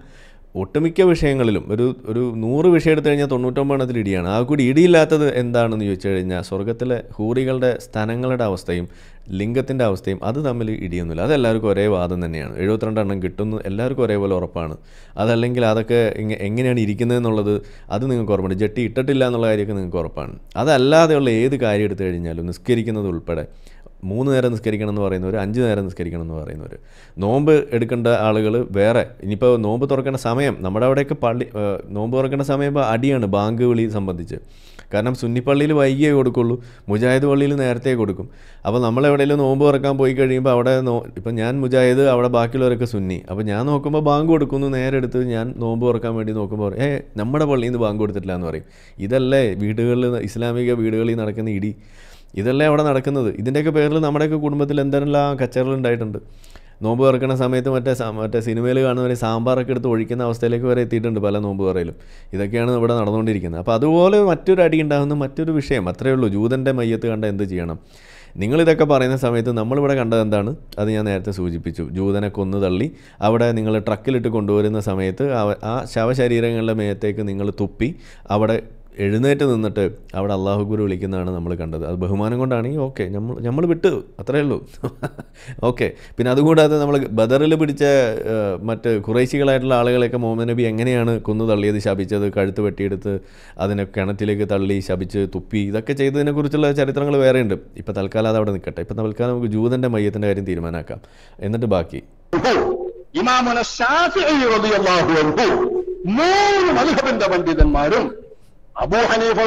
ഒട്ടുമിക്ക വിഷയങ്ങളിലും ഒരു ഒരു നൂറ് വിഷയം എടുത്തു കഴിഞ്ഞാൽ തൊണ്ണൂറ്റൊമ്പതെണ്ണത്തിൽ ഇടിയാണ് ആ കൂടി ഇടിയില്ലാത്തത് എന്താണെന്ന് ചോദിച്ചു കഴിഞ്ഞാൽ സ്വർഗത്തിലെ ഹൂറികളുടെ സ്ഥലങ്ങളുടെ അവസ്ഥയും ലിംഗത്തിൻ്റെ അവസ്ഥയും അത് തമ്മിൽ ഇടിയൊന്നുമില്ല അതെല്ലാവർക്കും ഒരേ വാദം തന്നെയാണ് എഴുപത്തിരണ്ടെണ്ണം കിട്ടുന്നു എല്ലാവർക്കും ഒരേപോലെ ഉറപ്പാണ് അതല്ലെങ്കിൽ അതൊക്കെ എങ്ങ- എങ്ങനെയാണ് ഇരിക്കുന്നതെന്നുള്ളത് അത് നിങ്ങൾക്ക് ഉറപ്പുണ്ട് ജട്ടി ഇട്ടിട്ടില്ല എന്നുള്ള കാര്യമൊക്കെ നിങ്ങൾക്ക് ഉറപ്പാണ് അതല്ലാതെയുള്ള ഏത് കാര്യം എടുത്തു കഴിഞ്ഞാലും നിസ്കരിക്കുന്നത് ഉൾപ്പെടെ മൂന്ന് നേരം നിസ്കരിക്കണം എന്ന് പറയുന്നവർ അഞ്ച് നേരം നിസ്കരിക്കണം എന്ന് പറയുന്നവർ നോമ്പ് എടുക്കേണ്ട ആളുകൾ വേറെ ഇനിയിപ്പോൾ നോമ്പ് തുറക്കേണ്ട സമയം നമ്മുടെ അവിടെയൊക്കെ പള്ളി ഏഹ് നോമ്പ് തുറക്കേണ്ട സമയം ഇപ്പോൾ അടിയാണ് ബാങ്ക് വിളി സംബന്ധിച്ച് കാരണം സുന്നിപ്പള്ളിയിൽ വൈകിയേ കൊടുക്കുള്ളൂ മുജാഹിദ് പള്ളിയിൽ നേരത്തെ കൊടുക്കും അപ്പോൾ നമ്മൾ എവിടെയെങ്കിലും നോമ്പ് തുറക്കാൻ പോയി കഴിയുമ്പോൾ അവിടെ നോ ഇപ്പം ഞാൻ മുജാഹിദ് അവിടെ ബാക്കിയുള്ളവരൊക്കെ സുന്നി അപ്പോൾ ഞാൻ നോക്കുമ്പോൾ ബാങ്ക് കൊടുക്കുന്നു നേരെ എടുത്ത് ഞാൻ നോമ്പ് തുറക്കാൻ വേണ്ടി നോക്കുമ്പോൾ ഏ നമ്മുടെ പള്ളിയിൽ നിന്ന് ബാങ്ക് കൊടുത്തിട്ടില്ല എന്ന് പറയും ഇതല്ലേ വീടുകളിൽ ഇസ്ലാമിക വീടുകളിൽ നടക്കുന്ന ഇടി ഇതല്ലേ അവിടെ നടക്കുന്നത് ഇതിൻ്റെയൊക്കെ പേരിൽ നമ്മുടെയൊക്കെ കുടുംബത്തിൽ എന്തെല്ലാം കച്ചറകൾ ഉണ്ടായിട്ടുണ്ട് നോമ്പ് തുറക്കുന്ന സമയത്ത് മറ്റേ സ- മറ്റേ സിനിമയിൽ കാണുന്നവരെ സാമ്പാറൊക്കെ എടുത്ത് ഒഴിക്കുന്ന അവസ്ഥയിലേക്ക് വരെ എത്തിയിട്ടുണ്ട് പല നോമ്പ് തുറയിലും ഇതൊക്കെയാണ് ഇവിടെ നടന്നുകൊണ്ടിരിക്കുന്നത് അപ്പോൾ അതുപോലെ മറ്റൊരു അടി ഉണ്ടാകുന്ന മറ്റൊരു വിഷയം അത്രയേ ഉള്ളൂ ജൂതൻ്റെ മയ്യത്ത് കണ്ട എന്ത് ചെയ്യണം നിങ്ങളിതൊക്കെ പറയുന്ന സമയത്ത് നമ്മളിവിടെ കണ്ടത് എന്താണ് അത് ഞാൻ നേരത്തെ സൂചിപ്പിച്ചു ജൂതനെ കൊന്നു തള്ളി അവിടെ നിങ്ങൾ ട്രക്കിലിട്ട് കൊണ്ടുവരുന്ന സമയത്ത് അവ- ആ ശവശരീരങ്ങളുടെ മേത്തേക്ക് നിങ്ങൾ തുപ്പി അവിടെ എഴുന്നേറ്റ് നിന്നിട്ട് അവിടെ അള്ളാഹു ഗുരു വിളിക്കുന്നതാണ് നമ്മൾ കണ്ടത് അത് ബഹുമാനം കൊണ്ടാണെങ്കിൽ ഓക്കെ നമ്മൾ നമ്മൾ വിട്ടു അത്രയേ ഉള്ളൂ ഓക്കെ പിന്നെ അതുകൂടാതെ നമ്മൾ ബദറിൽ പിടിച്ച ഏഹ്, മറ്റ് കുറേശികളായിട്ടുള്ള ആളുകളെയൊക്കെ മുഹമ്മദ് നബി എങ്ങനെയാണ് കൊന്നു തള്ളിയത് ശപിച്ചത് കഴുത്ത് വെട്ടിയെടുത്ത് അതിനെ കിണറ്റിലേക്ക് തള്ളി ശപിച്ച് തുപ്പി ഇതൊക്കെ ചെയ്തതിനെക്കുറിച്ചുള്ള ചരിത്രങ്ങൾ വേറെയുണ്ട് ഇപ്പം തൽക്കാലം അത് അവിടെ നിൽക്കട്ടെ ഇപ്പം തൽക്കാലം നമുക്ക് ജൂതൻ്റെ മയ്യത്തിൻ്റെ കാര്യം തീരുമാനമാക്കാം എന്നിട്ട് ബാക്കി ഇമാമുന ഷാഫിഈ റളിയല്ലാഹു അൻഹു മൂന്ന് മദ്ഹബിന്റെ പണ്ഡിതന്മാരും അബൂ ഹനീഫ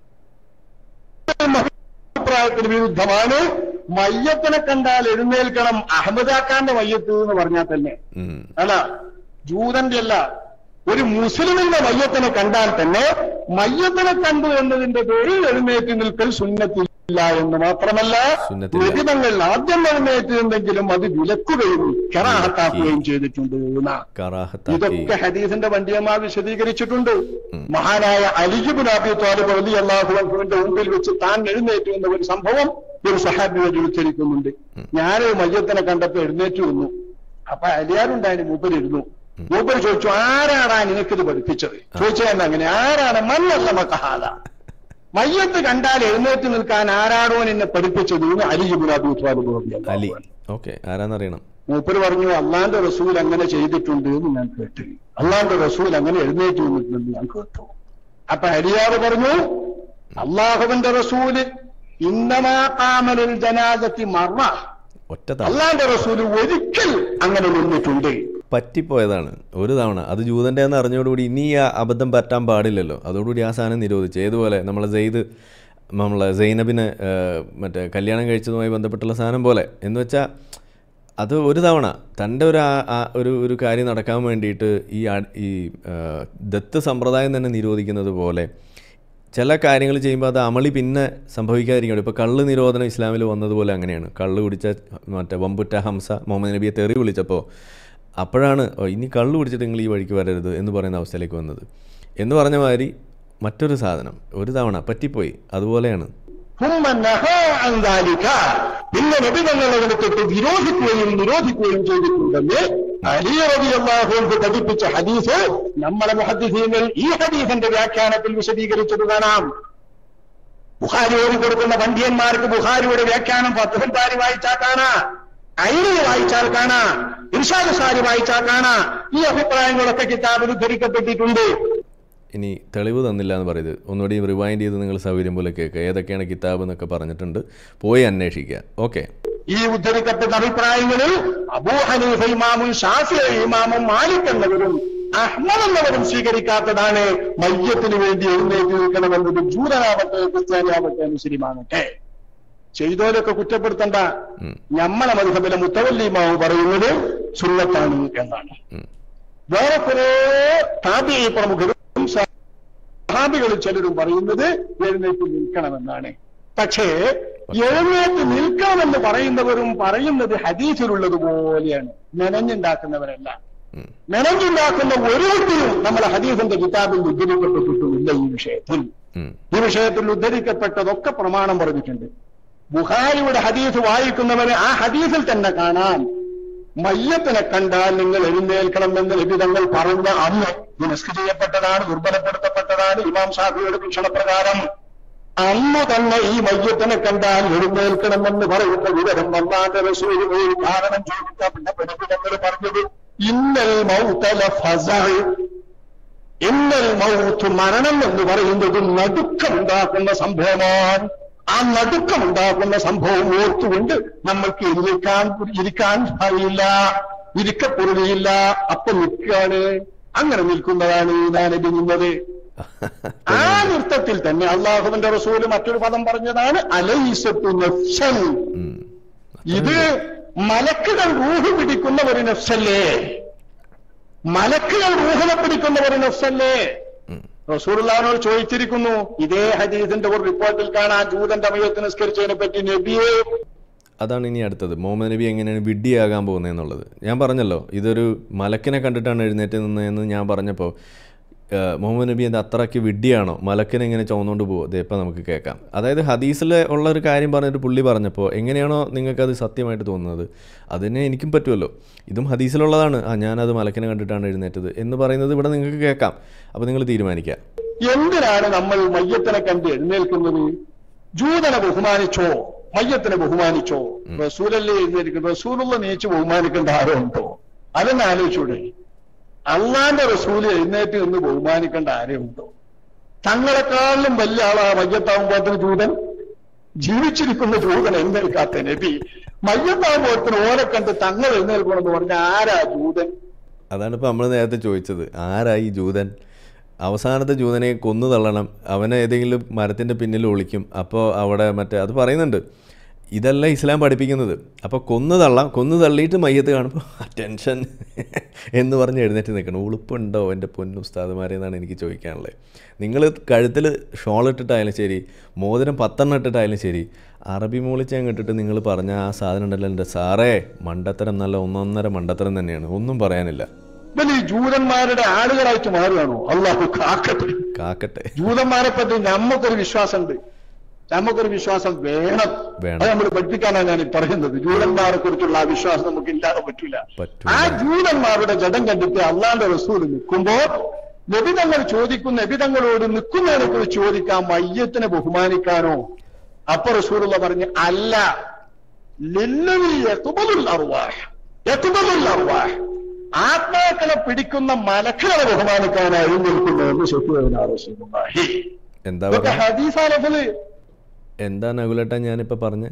അഭിപ്രായത്തിന് വിരുദ്ധമാണ് മയ്യത്തിനെ കണ്ടാൽ എഴുന്നേൽക്കണം അഹമ്മദാക്കാന്റെ മയ്യത്ത് എന്ന് പറഞ്ഞാൽ തന്നെ ഉം. അല്ല ജൂതന്റെ അല്ല ഒരു മുസ്ലിമിന്റെ മയ്യത്തിനെ കണ്ടാൽ തന്നെ മയ്യത്തിനെ കണ്ടു എന്നതിന്റെ പേരിൽ എഴുന്നേറ്റ് നിൽക്കൽ സുന്നത്തില്ല എന്ന് മാത്രമല്ല സുന്നത്തില്ല. നിബിധങ്ങൾ ആദ്യം എഴുന്നേറ്റ് എന്തെങ്കിലും അത് വിലക്കുകയും കെറാഹത്താക്കുകയും ചെയ്തിട്ടുണ്ട് എന്നാ കറാഹത്താക്കി ഇതൊക്കെ ഹദീസിന്റെ പണ്ഡിതന്മാർ വിശദീകരിച്ചിട്ടുണ്ട് മഹാനായ അലിജുബിൻ അബി താലിബ് അലി അള്ളാഹുവിന്റെ മുമ്പിൽ വെച്ച് താൻ എഴുന്നേറ്റു എന്ന ഒരു സംഭവം ഒരു സഹാബി വഴി ഉച്ചരിക്കുന്നുണ്ട് ഞാനൊരു മയ്യത്തിനെ കണ്ടപ്പോ എഴുന്നേറ്റു വന്നു അപ്പൊ അലിയാരുണ്ടായിരുന്നു മൂപ്പരിരുന്നു മൂപ്പർ ചോദിച്ചു ആരാടാ നിനക്കിത് പഠിപ്പിച്ചത് ചോദിച്ചാൽ അങ്ങനെ ആരാണ് മണ്ണല്ല മക്കഹാല മയ്യത്ത് കണ്ടാൽ എഴുന്നേറ്റ് നിൽക്കാൻ ആരാണോ എന്നെ പഠിപ്പിച്ചത് എന്ന് അലിജുബിൻ അബി താലിബ് അലി അലി അള്ളാഹു ഓക്കെ ആരാന്നറിയണം മൂപ്പര് പറഞ്ഞു അള്ളാന്റെ റസൂൽ അങ്ങനെ ചെയ്തിട്ടുണ്ട് എന്ന് ഞാൻ കേട്ടു അള്ളാന്റെ റസൂൽ അങ്ങനെ എഴുന്നേറ്റ് നിന്നിട്ടുണ്ട് ഞാൻ കേട്ടു അപ്പൊ അരിയാറ് പറഞ്ഞു അള്ളാഹുവിന്റെ റസൂല് ഇന്നമാ കാമലിൽ ജനാദത്തി മറ ഒറ്റ തവണ അള്ളാന്റെ റസൂല് ഒരിക്കൽ അങ്ങനെ നിന്നിട്ടുണ്ട് പറ്റിപ്പോയതാണ് ഒരു തവണ അത് ജൂതൻ്റെ എന്ന് അറിഞ്ഞോടുകൂടി ഇനി ആ അബദ്ധം പറ്റാൻ പാടില്ലല്ലോ അതോടുകൂടി ആ സാധനം നിരോധിച്ചു ഏതുപോലെ നമ്മളെ സെയ്ദ് നമ്മളെ സൈനബിന് ഏഹ്, മറ്റേ കല്യാണം കഴിച്ചതുമായി ബന്ധപ്പെട്ടുള്ള സാധനം പോലെ എന്ന് വെച്ചാൽ അത് ഒരു തവണ തൻ്റെ ഒരു ആ- ആ ഒരു ഒരു കാര്യം നടക്കാൻ വേണ്ടിയിട്ട് ഈ ആ- ഈ ഏഹ്, ദത്ത് സമ്പ്രദായം തന്നെ നിരോധിക്കുന്നത് പോലെ ചില കാര്യങ്ങൾ ചെയ്യുമ്പോൾ അത് അമളി പിന്നെ സംഭവിക്കാതിരിക്കണം ഇപ്പോൾ കള്ള് നിരോധനം ഇസ്ലാമിൽ വന്നതുപോലെ അങ്ങനെയാണ് കള്ള് കുടിച്ച മറ്റേ വമ്പുറ്റ ഹംസ മുഹമ്മദ് നബിയെ തെറി വിളിച്ചപ്പോൾ അപ്പോഴാണ് "ഓ, ഇനി കള്ള് കുടിച്ചിട്ട് നിങ്ങൾ ഈ വഴിക്ക് വരരുത് എന്ന് പറയുന്ന അവസ്ഥയിലേക്ക് വന്നത് എന്ന് പറഞ്ഞ മാതിരി മറ്റൊരു സാധനം ഒരു തവണ പറ്റിപ്പോയി അതുപോലെയാണ് ثم نهى عن ذلك. പിന്നെ നബി തങ്ങളെ എടുത്തിട്ട് വിരോധിക്കുകയും നിരോധിക്കുകയും ചെയ്തിട്ടുണ്ടെന്ന് അലി റളിയല്ലാഹു അൻഹു പഠിപ്പിച്ച ഹദീസ് നമ്മളെ മുഹദ്ദിസീങ്ങൾ ഈ ഹദീസിന്റെ വ്യാഖ്യാനത്തിൽ വിശദീകരിച്ചത് കാണാം ബുഹാരി ഓതി കൊടുക്കുന്ന പണ്ഡിയന്മാർക്ക് ബുഹാരിയുടെ വ്യാഖ്യാനം ഫത്തുഹൽ ബാരി വായിച്ചാൽ കാണാ ഐനി വായിച്ചാൽ കാണാ ഇർഷാദ് സാരി വായിച്ചാൽ കാണാ ഈ അഭിപ്രായങ്ങളൊക്കെ കിതാബിൽ ഉദ്ധരിക്കപ്പെട്ടിട്ടുണ്ട് ഇനി തെളിവ് തന്നില്ല എന്ന് പറയുന്നത് ഒന്നുകൂടി റിവൈൻഡ് ചെയ്ത് നിങ്ങൾ സൗകര്യം പോലെ കേൾക്കുക ഏതൊക്കെയാണ് കിതാബ് എന്നൊക്കെ പറഞ്ഞിട്ടുണ്ട് പോയി അന്വേഷിക്കുക ഓക്കെ ഈ ഉദ്ധരിക്കപ്പെട്ട അഭിപ്രായങ്ങളിൽ അബൂ ഹനീഫ ഇമാമും ഷാഫി ഇമാമും മാലിക് എന്നവരും അഹ്മദ് എന്നവരും സ്വീകരിക്കാത്തതാണ് മയ്യത്തിന് വേണ്ടി എഴുന്നേറ്റ് നിൽക്കണമെന്നത് ജൂതനാവട്ടെ ക്രിസ്ത്യാനിയാവട്ടെ മുസ്ലിമാവട്ടെ ചെയ്തോലൊക്കെ കുറ്റപ്പെടുത്തണ്ട ഞമ്മളെ മധുഹബിലെ മുത്തവല്ലി ഇമാവ് പറയുന്നത് സുന്നത്താണ് എന്നാണ് വേറെ കുറെ താപി പ്രമുഖരും സഹാബികളിൽ ചിലരും പറയുന്നത് എഴുന്നേറ്റ് നിൽക്കണമെന്നാണ് പക്ഷേ എഴുന്നേറ്റ് നിൽക്കണമെന്ന് പറയുന്നവരും പറയുന്നത് ഹദീസിലുള്ളത് പോലെയാണ് മെനഞ്ഞുണ്ടാക്കുന്നവരല്ല മെനഞ്ഞുണ്ടാക്കുന്ന ഒരു വ്യക്തിയും നമ്മളെ ഹദീസിന്റെ കിതാബിൽ ഉദ്ധരിക്കപ്പെട്ടിട്ടുമില്ല ഈ വിഷയത്തിൽ ഈ വിഷയത്തിൽ ഉദ്ധരിക്കപ്പെട്ടതൊക്കെ പ്രമാണം പറഞ്ഞിട്ടുണ്ട് ബുഹാരിയുടെ ഹദീസ് വായിക്കുന്നവന് ആ ഹദീസിൽ തന്നെ കാണാൻ മയ്യത്തിനെ കണ്ടാൽ നിങ്ങൾ എഴുന്നേൽക്കണം എന്ന് ലഭിതങ്ങൾ പറഞ്ഞ അന്ന് നിനസ്ക് ചെയ്യപ്പെട്ടതാണ് ദുർബലപ്പെടുത്തപ്പെട്ടതാണ് ഇമാം ഷാഫിയുടെ ഭീഷണപ്രകാരം അന്ന് തന്നെ ഈ മയ്യത്തിനെ കണ്ടാൽ എഴുന്നേൽക്കണമെന്ന് പറയുന്ന വിവരം വന്നാന്റെ റസൂല് പോയി കാരണം ചോദിക്കപ്പെട്ട പെടുപ്പിടങ്ങൾ പറഞ്ഞത് ഇന്നൽ മൗതല ഫസൽ ഇന്നൽ മൗത്ത് മരണം എന്ന് പറയുന്നത് നടുക്കമുണ്ടാക്കുന്ന സംഭവമാണ് ആ നടുക്കമുണ്ടാക്കുന്ന സംഭവം ഓർത്തുകൊണ്ട് നമ്മൾക്ക് ഇരിക്കാൻ ഇരിക്കാൻ കഴിയില്ല ഇരിക്കപ്പൊരുളിയില്ല അപ്പൊ നിൽക്കുകയാണ് അങ്ങനെ നിൽക്കുന്നതാണ് ഈ ഞാനബി നിന്നത് ആ നൃത്തത്തിൽ തന്നെ അള്ളാഹുവിന്റെ റസൂല് മറ്റൊരു പദം പറഞ്ഞതാണ് അലൈസത്തു നഫ്സൻ ഉം. ഇത് മലക്കുകൾ റൂഹ് പിടിക്കുന്ന ഒരു നഫ്സല്ലേ മലക്കുകൾ റൂഹിനെ പിടിക്കുന്ന ഒരു നഫ്സല്ലേ റസൂർലാനോട് ചോദിച്ചിരിക്കുന്നു ഇതേ ഹദീസിന്റെ ഒരു റിപ്പോർട്ടിൽ കാണാൻ ജൂതന്റെ മയത്ത് നിസ്കരിച്ചതിനെ പറ്റി നബിയെ അതാണ് ഇനി അടുത്തത് മുഹമ്മദ് നബി എങ്ങനെയാണ് വിഡ്ഢിയാകാൻ പോകുന്നതെന്നുള്ളത് ഞാൻ പറഞ്ഞല്ലോ ഇതൊരു മലക്കിനെ കണ്ടിട്ടാണ് എഴുന്നേറ്റ് നിന്നതെന്ന് ഞാൻ പറഞ്ഞപ്പോൾ ഏഹ്, മുഹമ്മദ് നബി അത് അത്രയ്ക്ക് വിഡ്ഢിയാണോ മലക്കിനെ എങ്ങനെ ചുമന്നുകൊണ്ട് പോകുമോ അത് ഇപ്പം നമുക്ക് കേൾക്കാം അതായത് ഹദീസിൽ ഉള്ള ഒരു കാര്യം പറഞ്ഞിട്ട് പുള്ളി പറഞ്ഞപ്പോൾ എങ്ങനെയാണോ നിങ്ങൾക്കത് സത്യമായിട്ട് തോന്നുന്നത് അതിനെ എനിക്കും പറ്റുമല്ലോ ഇതും ഹദീസിലുള്ളതാണ് ആ ഞാനത് മലക്കിനെ കണ്ടിട്ടാണ് എഴുന്നേറ്റത് എന്ന് പറയുന്നത് ഇവിടെ നിങ്ങൾക്ക് കേൾക്കാം അപ്പോൾ നിങ്ങൾ തീരുമാനിക്കുക എന്തിനാണ് നമ്മൾ മയ്യത്തിനെ കണ്ട് എഴുന്നേൽക്കുന്നത് ജൂതനെ ബഹുമാനിച്ചോ മയ്യത്തിനെ ബഹുമാനിച്ചോ റസൂലല്ലേ എഴുന്നേൽക്കുന്നത് റസൂലുള്ള നീച്ച് ബഹുമാനിക്കേണ്ട ആരോ ഉണ്ടോ അതൊന്ന് ആലോചിച്ചൂടെ അള്ളാന്റെ റസൂല് എഴുന്നേറ്റ് നിന്ന് ബഹുമാനിക്കേണ്ട ആരോ ഉണ്ടോ തങ്ങളെക്കാളിലും വലിയ ആളാ മയ്യത്താവുമ്പോഴത്തിന് ജൂതൻ ജീവിച്ചിരിക്കുന്ന ജൂതൻ എഴുന്നേൽക്കാത്ത നബി മയ്യത്താവുമ്പോഴത്തിന് ഓരെ കണ്ട് തങ്ങൾ എഴുന്നേൽക്കണമെന്ന് പറഞ്ഞ ആരാ ജൂതൻ അതാണ് ഇപ്പോൾ നമ്മൾ നേരത്തെ ചോദിച്ചത് ആരായി ജൂതൻ അവസാനത്തെ ജൂതനെ കൊന്നു തള്ളണം അവനെ ഏതെങ്കിലും മരത്തിൻ്റെ പിന്നിൽ ഒളിക്കും അപ്പോൾ അവിടെ മറ്റേ അത് പറയുന്നുണ്ട് ഇതല്ല ഇസ്ലാം പഠിപ്പിക്കുന്നത് അപ്പോൾ കൊന്നു തള്ളാം കൊന്നു തള്ളിയിട്ട് മയ്യത്ത് കാണുമ്പോൾ ടെൻഷൻ എന്ന് പറഞ്ഞ് എഴുന്നേറ്റ് നിൽക്കണം ഉളുപ്പുണ്ടോ എൻ്റെ പൊന്നുസ്താദുമാരെ എന്നാണ് എനിക്ക് ചോദിക്കാനുള്ളത് നിങ്ങൾ കഴുത്തിൽ ഷോൾ ഇട്ടിട്ടായാലും ശരി മോതിരം പത്തെണ്ണം ഇട്ടിട്ടായാലും ശരി അറബി മൂളിച്ചങ്ങ് ഇട്ടിട്ട് നിങ്ങൾ പറഞ്ഞ ആ സാധനം ഉണ്ടല്ലോ എൻ്റെ സാറേ മണ്ടത്തരം നല്ല ഒന്നൊന്നര മണ്ടത്തരം തന്നെയാണ് ഒന്നും പറയാനില്ല ഇവര് ഈ ജൂതന്മാരുടെ ആളുകളായിട്ട് മാറുകയാണോ അള്ളാഹു കാക്കട്ടെ കാക്കട്ടെ ജൂതന്മാരെ പറ്റി നമുക്കൊരു വിശ്വാസമുണ്ട് നമുക്കൊരു വിശ്വാസം വേണം വേണം. അത് നമ്മൾ പഠിപ്പിക്കാനാണ് ഞാൻ ഈ പറയുന്നത് ജൂതന്മാരെ കുറിച്ചുള്ള ആ വിശ്വാസം നമുക്ക് ഇല്ലാതെ പറ്റൂല പറ്റൂല. ആ ജൂതന്മാരുടെ ജഡം കണ്ടിട്ട് അള്ളാന്റെ റസൂൽ നിൽക്കുമ്പോ നബിതങ്ങൾ ചോദിക്കുന്ന നബിതങ്ങളോട് നിൽക്കുന്നതിനെ കുറിച്ച് ചോദിക്കാം മയ്യത്തിനെ ബഹുമാനിക്കാനോ അപ്പൊ റസൂലുള്ള പറഞ്ഞ് അല്ല ലില്ലവി യഖ്ബലുൽ അർവാഹ് യഖ്ബലുൽ അർവാഹ് ആത്മാക്കളെ പിടിക്കുന്ന മലക്കുകളെ ബഹുമാനിക്കാനായി നിൽക്കുന്നതെന്ന് ശത്രുവിനാ റസൂലുള്ളാഹി എന്താ ഇതൊക്കെ പറഞ്ഞ ഹദീസാലഫല് എന്താ നകുലേട്ട ഞാനിപ്പോൾ പറഞ്ഞ്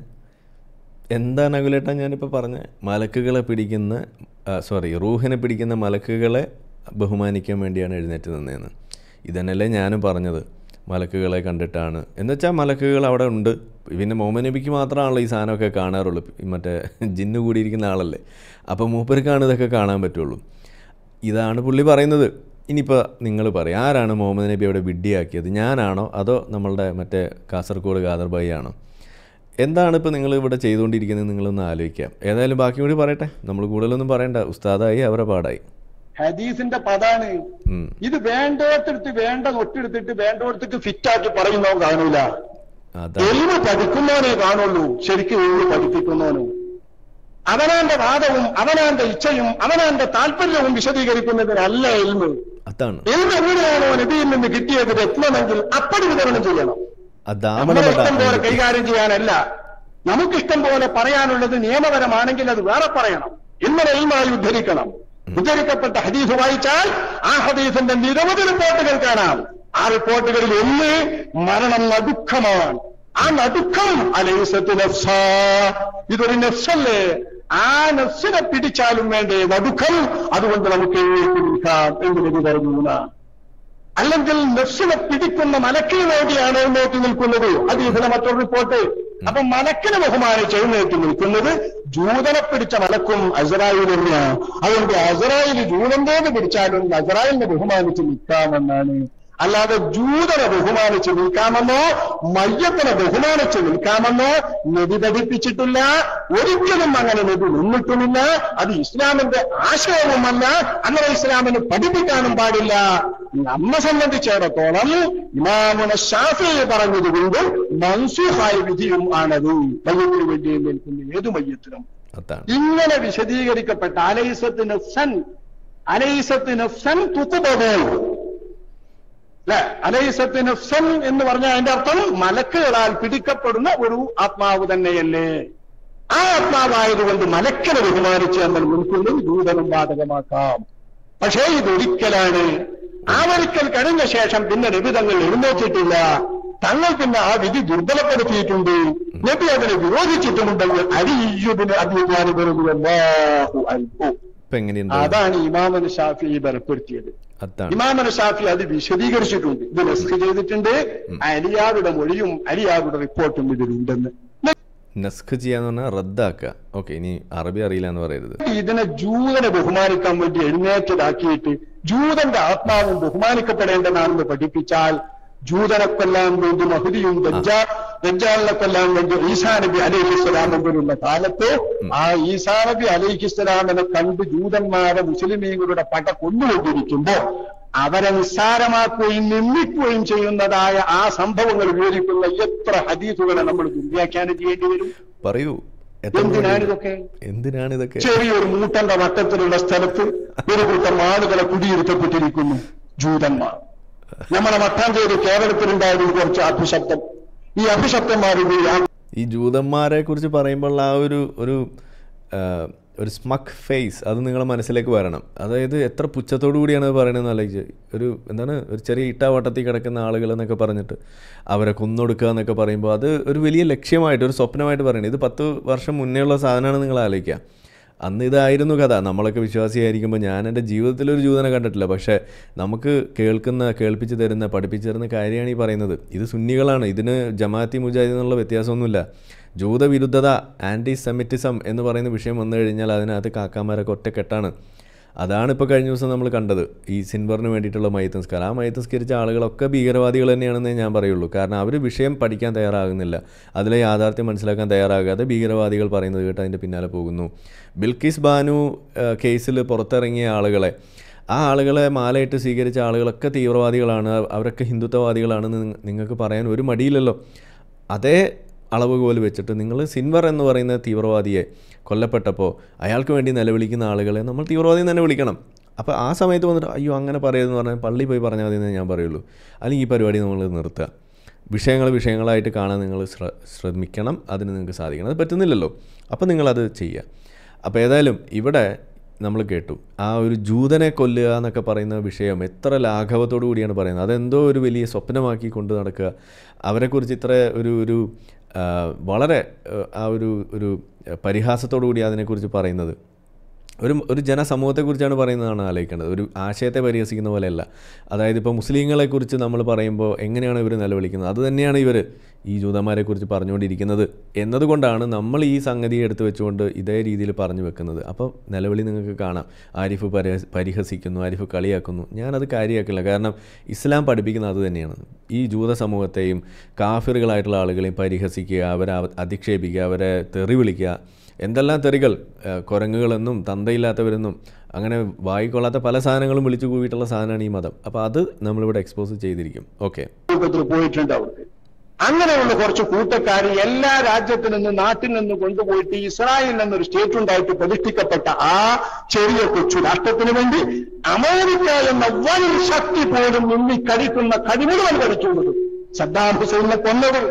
എന്താ നകുലേട്ട ഞാനിപ്പോൾ പറഞ്ഞ് മലക്കുകളെ പിടിക്കുന്ന സോറി റൂഹിനെ പിടിക്കുന്ന മലക്കുകളെ ബഹുമാനിക്കാൻ വേണ്ടിയാണ് എഴുന്നേറ്റ് നിന്നതെന്ന് ഇതന്നെയല്ലേ ഞാനും പറഞ്ഞത് മലക്കുകളെ കണ്ടിട്ടാണ് എന്നുവെച്ചാൽ മലക്കുകൾ അവിടെ ഉണ്ട് പിന്നെ മുഹമ്മദ് നബിക്ക് മാത്രമാണല്ലോ ഈ സാധനമൊക്കെ കാണാറുള്ളൂ ഈ മറ്റേ ജിന്ന് കൂടിയിരിക്കുന്ന ആളല്ലേ അപ്പോൾ മൂപ്പർക്കാണ് ഇതൊക്കെ കാണാൻ പറ്റുള്ളൂ ഇതാണ് പുള്ളി പറയുന്നത് ഇനിയിപ്പോൾ നിങ്ങൾ പറയും ആരാണ് മുഹമ്മദ് നബി അവിടെ വിഡ്ഢിയാക്കിയത് ഞാനാണോ അതോ നമ്മളുടെ മറ്റേ കാസർഗോഡ് ഖാദർബായി ആണോ എന്താണ് ഇപ്പോൾ നിങ്ങൾ ഇവിടെ ചെയ്തുകൊണ്ടിരിക്കുന്നത് നിങ്ങളൊന്ന് ആലോചിക്കാം ഏതായാലും ബാക്കി കൂടി പറയട്ടെ നമ്മൾ കൂടുതലൊന്നും പറയണ്ട ഉസ്താദായി അവരെ പാടായി ഹദീസിന്റെ പദാണ് ഉം. ഇത് വേണ്ടോടത്തെടുത്ത് വേണ്ട ഒട്ടിയെടുത്തിട്ട് വേണ്ടോടത്തേക്ക് ഫിറ്റാക്കി പറയുന്നവൻ കാണൂല അതാ എലിമ പഠിക്കുന്നവനെ കാണുള്ളൂ ശരിക്കും എലിമ പഠിപ്പിക്കുന്നവനും അവനാന്റെ വാദവും അവനാന്റെ ഇച്ഛയും അവനാന്റെ താല്പര്യവും വിശദീകരിക്കുന്നതിനല്ല എൽമ് അതാണ് എൽമ എവിടെയാണോ നബിയിൽ നിന്ന് കിട്ടിയത് രത്നമെങ്കിൽ അപ്പടി വിതരണം ചെയ്യണം അതാണ് നമ്മുടെ ഇഷ്ടം പോലെ നമ്മുടെ കൈകാര്യം ചെയ്യാനല്ല നമുക്കിഷ്ടം പോലെ പറയാനുള്ളത് നിയമപരമാണെങ്കിൽ അത് വേറെ പറയണം ഇന്നലെ ഇൽമായി ഉദ്ധരിക്കണം ഉദ്ധരിക്കപ്പെട്ട ഹദീസ് വായിച്ചാൽ ആ ഹദീസിന്റെ നിരവധി റിപ്പോർട്ടുകൾ കാണാം ആ റിപ്പോർട്ടുകളിൽ ഒന്ന് മരണം നടുക്കമാണ് ആ നടുക്കം അലൈസത്ത് നഫ്സ ഇതൊരു നഫ്സല്ലേ ആ നഫ്സിനെ പിടിച്ചാലും വേണ്ടേ നടുക്കം അതുകൊണ്ട് നമുക്ക് എഴുന്നേറ്റ് നിൽക്കാം എന്ന് നബി പറഞ്ഞു എന്നാണ്. അല്ലെങ്കിൽ നഫ്സിനെ പിടിക്കുന്ന മലക്കിന് വേണ്ടിയാണ് എഴുന്നേറ്റ് നിൽക്കുന്നത് അത് ഇതിലെ മറ്റൊരു റിപ്പോർട്ട് അപ്പൊ മലക്കിനെ ബഹുമാനിച്ച് എഴുന്നേറ്റ് നിൽക്കുന്നത് ജൂതനെ പിടിച്ച മലക്കും അസറായിലുള്ള അതുകൊണ്ട് അസറായിൽ ജൂതന്റേത് പിടിച്ചാലും അസറായിലിനെ ബഹുമാനിച്ച് നിൽക്കാമെന്നാണ് അല്ലാതെ ജൂതനെ ബഹുമാനിച്ച് നിൽക്കാമെന്നോ മയ്യത്തിനെ ബഹുമാനിച്ച് നിൽക്കാമെന്നോ നബി പഠിപ്പിച്ചിട്ടില്ല ഒരിക്കലും അങ്ങനെ നബി നിന്നിട്ടുമില്ല അത് ഇസ്ലാമിന്റെ ആശയവുമല്ല അങ്ങനെ ഇസ്ലാമിന് പഠിപ്പിക്കാനും പാടില്ല നമ്മെ സംബന്ധിച്ചിടത്തോളം ഇമാമുന ഷാഫി പറഞ്ഞതുകൊണ്ട് മൻസൂഹായ വിധിയും ആണത് മയ്യത്തിന് വേണ്ടി നിൽക്കുന്ന ഏതു മയ്യത്തിനും അതാണ് ഇങ്ങനെ വിശദീകരിക്കപ്പെട്ട അലൈസത്ത് നഫ്സൻ അലൈസത്ത് നഫ്സൻ തുത്തുബോ അല്ലെ അലൈസത്ത് നഫ്സൻ എന്ന് പറഞ്ഞാൽ അതിന്റെ അർത്ഥം മലക്കുകളാൽ പിടിക്കപ്പെടുന്ന ഒരു ആത്മാവ് തന്നെയല്ലേ ആ ആത്മാവായതുകൊണ്ട് മലക്കിനെ ബഹുമാനിച്ച് നമ്മൾ മുൻകൊള്ളും ദൂതനും ബാധകമാക്കാം പക്ഷേ ഇതൊരിക്കലാണ് ആ ഒരിക്കൽ കഴിഞ്ഞ ശേഷം പിന്നെ നിബിധങ്ങൾ എഴുന്നേറ്റിട്ടില്ല തങ്ങൾ പിന്നെ ആ വിധി ദുർബലപ്പെടുത്തിയിട്ടുണ്ട് നബി അതിനെ വിരോധിച്ചിട്ടുമുണ്ടെങ്കിൽ അരിയുബിന് അഭിമാനിതരുന്നു ഇപ്പൊ എങ്ങനെയുണ്ട് അതാണ് ഇമാമൻ ഷാഫി ബലപ്പെടുത്തിയത് അതാണ് ഇമാമൻ ഷാഫി അത് വിശദീകരിച്ചിട്ടുണ്ട് ഇത് നസ്ഖ് ചെയ്തിട്ടുണ്ട് അലിയാരുടെ മൊഴിയും അലിയാരുടെ റിപ്പോർട്ടും ഇതിലുണ്ടെന്ന് നസ്ഖ് ചെയ്യാന്ന് പറഞ്ഞാൽ റദ്ദാക്കുക ഓക്കെ ഇനി അറബി അറിയില്ല എന്ന് പറയരുത് ഇതിനെ ജൂതനെ ബഹുമാനിക്കാൻ വേണ്ടി എഴുന്നേറ്റതാക്കിയിട്ട് ജൂതന്റെ ആത്മാവും ബഹുമാനിക്കപ്പെടേണ്ടതാണെന്ന് പഠിപ്പിച്ചാൽ ജൂതനെ കൊല്ലാൻ വേണ്ടി മഹുദിയും ദജ്ജാ ദജ്ജാലിനെ കൊല്ലാൻ വേണ്ടി ഈസാ നബി അലൈഹിസ്സലാം പോലുള്ള കാലത്ത് ആ ഈസാ നബി അലൈഹിസ്സലാമിനെ കണ്ട് ജൂതന്മാരെ മുസ്ലിമീങ്ങളുടെ പട കൊന്നുകൊണ്ടിരിക്കുമ്പോ അവരെ നിസ്സാരമാക്കുകയും നിന്ദിക്കുകയും ചെയ്യുന്നതായ ആ സംഭവങ്ങൾ വിവരിക്കുന്ന എത്ര ഹദീസുകളെ നമ്മൾ ദുർവ്യാഖ്യാനം ചെയ്യേണ്ടി വരും പറയൂ എത്ര എന്തിനാണിതൊക്കെ എന്തിനാണ് ഇതൊക്കെ ചെറിയൊരു മൂട്ടന്റെ വട്ടത്തിലുള്ള സ്ഥലത്ത് ഒരു കൂട്ടം ആളുകളെ കുടിയിരുത്തപ്പെട്ടിരിക്കുന്നു ജൂതന്മാർ നമ്മളെ മട്ടാഞ്ചേരി കേരളത്തിലുണ്ടായിരുന്നു കുറച്ച് അഭിശബ്ദം ഈ അഭിശബ്ദന്മാർ ഈ ജൂതന്മാരെ കുറിച്ച് പറയുമ്പോൾ ആ ഒരു ഒരു ആ, ഒരു സ്മക്ക് ഫേസ് അത് നിങ്ങളെ മനസ്സിലേക്ക് വരണം അതായത് എത്ര പുച്ഛത്തോടു കൂടിയാണ് അത് പറയണതെന്ന് ആലോചിച്ച് ഒരു എന്താണ് ഒരു ചെറിയ ഇട്ടാവട്ടത്തിൽ കിടക്കുന്ന ആളുകൾ എന്നൊക്കെ പറഞ്ഞിട്ട് അവരെ കൊന്നൊടുക്കുക എന്നൊക്കെ പറയുമ്പോൾ അത് ഒരു വലിയ ലക്ഷ്യമായിട്ട് ഒരു സ്വപ്നമായിട്ട് പറയണത് ഇത് പത്ത് വർഷം മുന്നേ ഉള്ള സാധനമാണ് നിങ്ങൾ ആലോചിക്കുക അന്ന് ഇതായിരുന്നു കഥ നമ്മളൊക്കെ വിശ്വാസിയായിരിക്കുമ്പോൾ ഞാൻ എൻ്റെ ജീവിതത്തിൽ ഒരു ജൂതനെ കണ്ടിട്ടില്ല പക്ഷേ നമുക്ക് കേൾക്കുന്ന കേൾപ്പിച്ച് തരുന്ന പഠിപ്പിച്ചു തരുന്ന കാര്യമാണ് ഈ പറയുന്നത് ഇത് സുന്നികളാണ് ഇതിന് ജമാഅത്തി മുജാഹിദ് എന്നുള്ള വ്യത്യാസമൊന്നുമില്ല ജൂതവിരുദ്ധത ആൻറ്റി സെമിറ്റിസം എന്ന് പറയുന്ന വിഷയം വന്നു കഴിഞ്ഞാൽ അതിനകത്ത് കാക്കാമാരൊക്കെ ഒറ്റക്കെട്ടാണ് അതാണ് ഇപ്പോൾ കഴിഞ്ഞ ദിവസം നമ്മൾ കണ്ടത് ഈ സിൻവറിന് വേണ്ടിയിട്ടുള്ള മയത്ത് നിസ്കാരം ആ മയത്ത് നിസ്കരിച്ച ആളുകളൊക്കെ ഭീകരവാദികൾ തന്നെയാണെന്നേ ഞാൻ പറയുള്ളൂ കാരണം അവർ വിഷയം പഠിക്കാൻ തയ്യാറാകുന്നില്ല അതിലെ യാഥാർത്ഥ്യം മനസ്സിലാക്കാൻ തയ്യാറാകാതെ ഭീകരവാദികൾ പറയുന്നത് കേട്ട് അതിൻ്റെ പിന്നാലെ പോകുന്നു ബിൽക്കിസ് ബാനു കേസിൽ പുറത്തിറങ്ങിയ ആളുകളെ ആ ആളുകളെ മാലയിട്ട് സ്വീകരിച്ച ആളുകളൊക്കെ തീവ്രവാദികളാണ് അവരൊക്കെ ഹിന്ദുത്വവാദികളാണെന്ന് നിങ്ങ- നിങ്ങൾക്ക് പറയാൻ ഒരു മടിയില്ലല്ലോ അതേ അളവുകോൽ വെച്ചിട്ട് നിങ്ങൾ സിൻവർ എന്ന് പറയുന്ന തീവ്രവാദിയെ കൊല്ലപ്പെട്ടപ്പോൾ അയാൾക്ക് വേണ്ടി നിലവിളിക്കുന്ന ആളുകളെ നമ്മൾ തീവ്രവാദി തന്നെ വിളിക്കണം അപ്പോൾ ആ സമയത്ത് വന്നിട്ട് അയ്യോ അങ്ങനെ പറയരുതെന്ന് പറഞ്ഞാൽ പള്ളി പോയി പറഞ്ഞാൽ മതി എന്നേ ഞാൻ പറയുള്ളൂ അല്ലെങ്കിൽ ഈ പരിപാടി നമ്മൾ നിർത്തുക വിഷയങ്ങൾ വിഷയങ്ങളായിട്ട് കാണാൻ നിങ്ങൾ ശ്ര ശ്രമിക്കണം അതിന് നിങ്ങൾക്ക് സാധിക്കണം അത് പറ്റുന്നില്ലല്ലോ അപ്പോൾ നിങ്ങളത് ചെയ്യുക അപ്പോൾ ഏതായാലും ഇവിടെ നമ്മൾ കേട്ടു ആ ഒരു ജൂതനെ കൊല്ലുക എന്നൊക്കെ പറയുന്ന വിഷയം എത്ര ലാഘവത്തോടു കൂടിയാണ് പറയുന്നത് അതെന്തോ ഒരു വലിയ സ്വപ്നമാക്കി കൊണ്ട് നടക്കുക അവരെക്കുറിച്ച് ഇത്ര ഒരു ഒരു ആ, വളരെ ആ, ആ ഒരു ഒരു പരിഹാസത്തോടു കൂടി അതിനെക്കുറിച്ച് പറയുന്നത് ഒരു ഒരു ജനസമൂഹത്തെക്കുറിച്ചാണ് പറയുന്നതാണ് ആലോചിക്കേണ്ടത് ഒരു ആശയത്തെ പരിഹസിക്കുന്ന പോലെയല്ല അതായത് ഇപ്പോൾ മുസ്ലിങ്ങളെക്കുറിച്ച് നമ്മൾ പറയുമ്പോൾ എങ്ങനെയാണ് ഇവർ നിലവിളിക്കുന്നത് അത് തന്നെയാണ് ഇവർ ഈ ജൂതന്മാരെക്കുറിച്ച് പറഞ്ഞുകൊണ്ടിരിക്കുന്നത് എന്നതുകൊണ്ടാണ് നമ്മൾ ഈ സംഗതി എടുത്തു വെച്ചുകൊണ്ട് ഇതേ രീതിയിൽ പറഞ്ഞു വെക്കുന്നത് അപ്പോൾ നിലവിളി നിങ്ങൾക്ക് കാണാം ആരിഫ് പരിഹ പരിഹസിക്കുന്നു ആരിഫ് കളിയാക്കുന്നു ഞാനത് കാര്യമാക്കില്ല കാരണം ഇസ്ലാം പഠിപ്പിക്കുന്നത് അത് തന്നെയാണ് ഈ ജൂത സമൂഹത്തെയും കാഫിറുകളായിട്ടുള്ള ആളുകളെയും പരിഹസിക്കുക അവരെ അവ- അധിക്ഷേപിക്കുക അവരെ തെറി വിളിക്കുക എന്തെല്ലാം തെറികൾ ആ, കുരങ്ങുകളെന്നും തന്തയില്ലാത്തവരെന്നും അങ്ങനെ വായിക്കൊള്ളാത്ത പല സാധനങ്ങളും വിളിച്ചു കൂവിയിട്ടുള്ള സാധനമാണ് ഈ മതം അപ്പോൾ അത് നമ്മളിവിടെ എക്സ്പോസ് ചെയ്തിരിക്കും ഓക്കെ രൂപത്തിൽ പോയിട്ടുണ്ട് അവർക്ക് അങ്ങനെയുള്ള കുറച്ച് കൂട്ടക്കാർ എല്ലാ രാജ്യത്തു നിന്ന് നാട്ടിൽ നിന്ന് കൊണ്ടുപോയിട്ട് ഇസ്രായേൽ എന്നൊരു സ്റ്റേറ്റ് ഉണ്ടായിട്ട് പ്രതിഷ്ഠിക്കപ്പെട്ട ആ ചെറിയ കൊച്ചു രാഷ്ട്രത്തിന് വേണ്ടി അമേരിക്ക എന്ന വൻ ശക്തി പോലും മുന്നിൽ കടിക്കുന്ന കടി മുഴുവൻ കടിക്കുന്നത് സദ്ദാം ഹുസൈനെ കൊന്നത്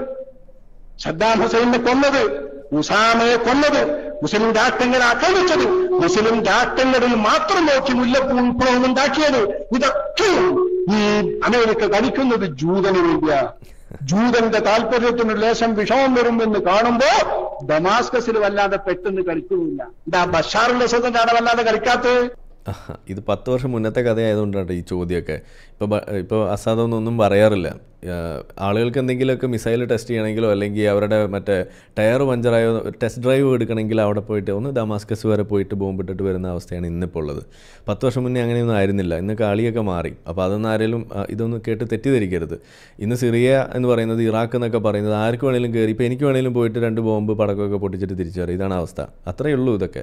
സദ്ദാം ഹുസൈനെ കൊന്നത് ഉസാമയെ കൊന്നത് മുസ്ലിം രാഷ്ട്രങ്ങളെ ആക്രമിച്ചത് മുസ്ലിം രാഷ്ട്രങ്ങളിൽ മാത്രം നോക്കി മുല്ലപ്പൂ വിപ്ലവം ഉണ്ടാക്കിയത് ഇതൊക്കെ ഈ അമേരിക്ക കളിക്കുന്നത് ജൂതന് വേണ്ടിയാ ജൂതന്റെ താല്പര്യത്തിന് ലേശം വിഷമം വരുമെന്ന് കാണുമ്പോ ഡമാസ്കസിൽ വല്ലാതെ പെട്ടെന്ന് കളിക്കുന്നില്ല എന്താ ബഷാറുൽ അസദിന്റെ അവിടെ വല്ലാതെ കളിക്കാത്തത് ആഹ്. ഇത് പത്ത് വർഷം മുന്നത്തെ കഥയായതുകൊണ്ടാണ് ഈ ചോദ്യമൊക്കെ ഇപ്പോൾ ഇപ്പോൾ അസാദൊന്നും ഒന്നും പറയാറില്ല ആഹ് ആളുകൾക്ക് എന്തെങ്കിലുമൊക്കെ മിസൈൽ ടെസ്റ്റ് ചെയ്യണമെങ്കിലോ അല്ലെങ്കിൽ അവരുടെ മറ്റേ ടയർ പഞ്ചറായോ ടെസ്റ്റ് ഡ്രൈവ് എടുക്കണമെങ്കിൽ അവിടെ പോയിട്ട് ഒന്ന് ദമാസ്കസ് വരെ പോയിട്ട് ബോംബിട്ടിട്ട് വരുന്ന അവസ്ഥയാണ് ഇന്നിപ്പോൾ ഉള്ളത് പത്ത് വർഷം മുന്നേ അങ്ങനെയൊന്നും ആയിരുന്നില്ല ഇന്ന് കളിയൊക്കെ മാറി അപ്പോൾ അതൊന്നും ആരെങ്കിലും ആ, ഇതൊന്നും കേട്ട് തെറ്റിദ്ധരിക്കരുത് ഇന്ന് സിറിയ എന്ന് പറയുന്നത് ഇറാഖ് എന്നൊക്കെ പറയുന്നത് ആർക്ക് വേണേലും കയറി ഇപ്പോൾ എനിക്ക് വേണേലും പോയിട്ട് രണ്ട് ബോംബ് പടക്കമൊക്കെ പൊട്ടിച്ചിട്ട് തിരിച്ചു വരും ഇതാണ് അവസ്ഥ അത്രയേ ഉള്ളൂ ഇതൊക്കെ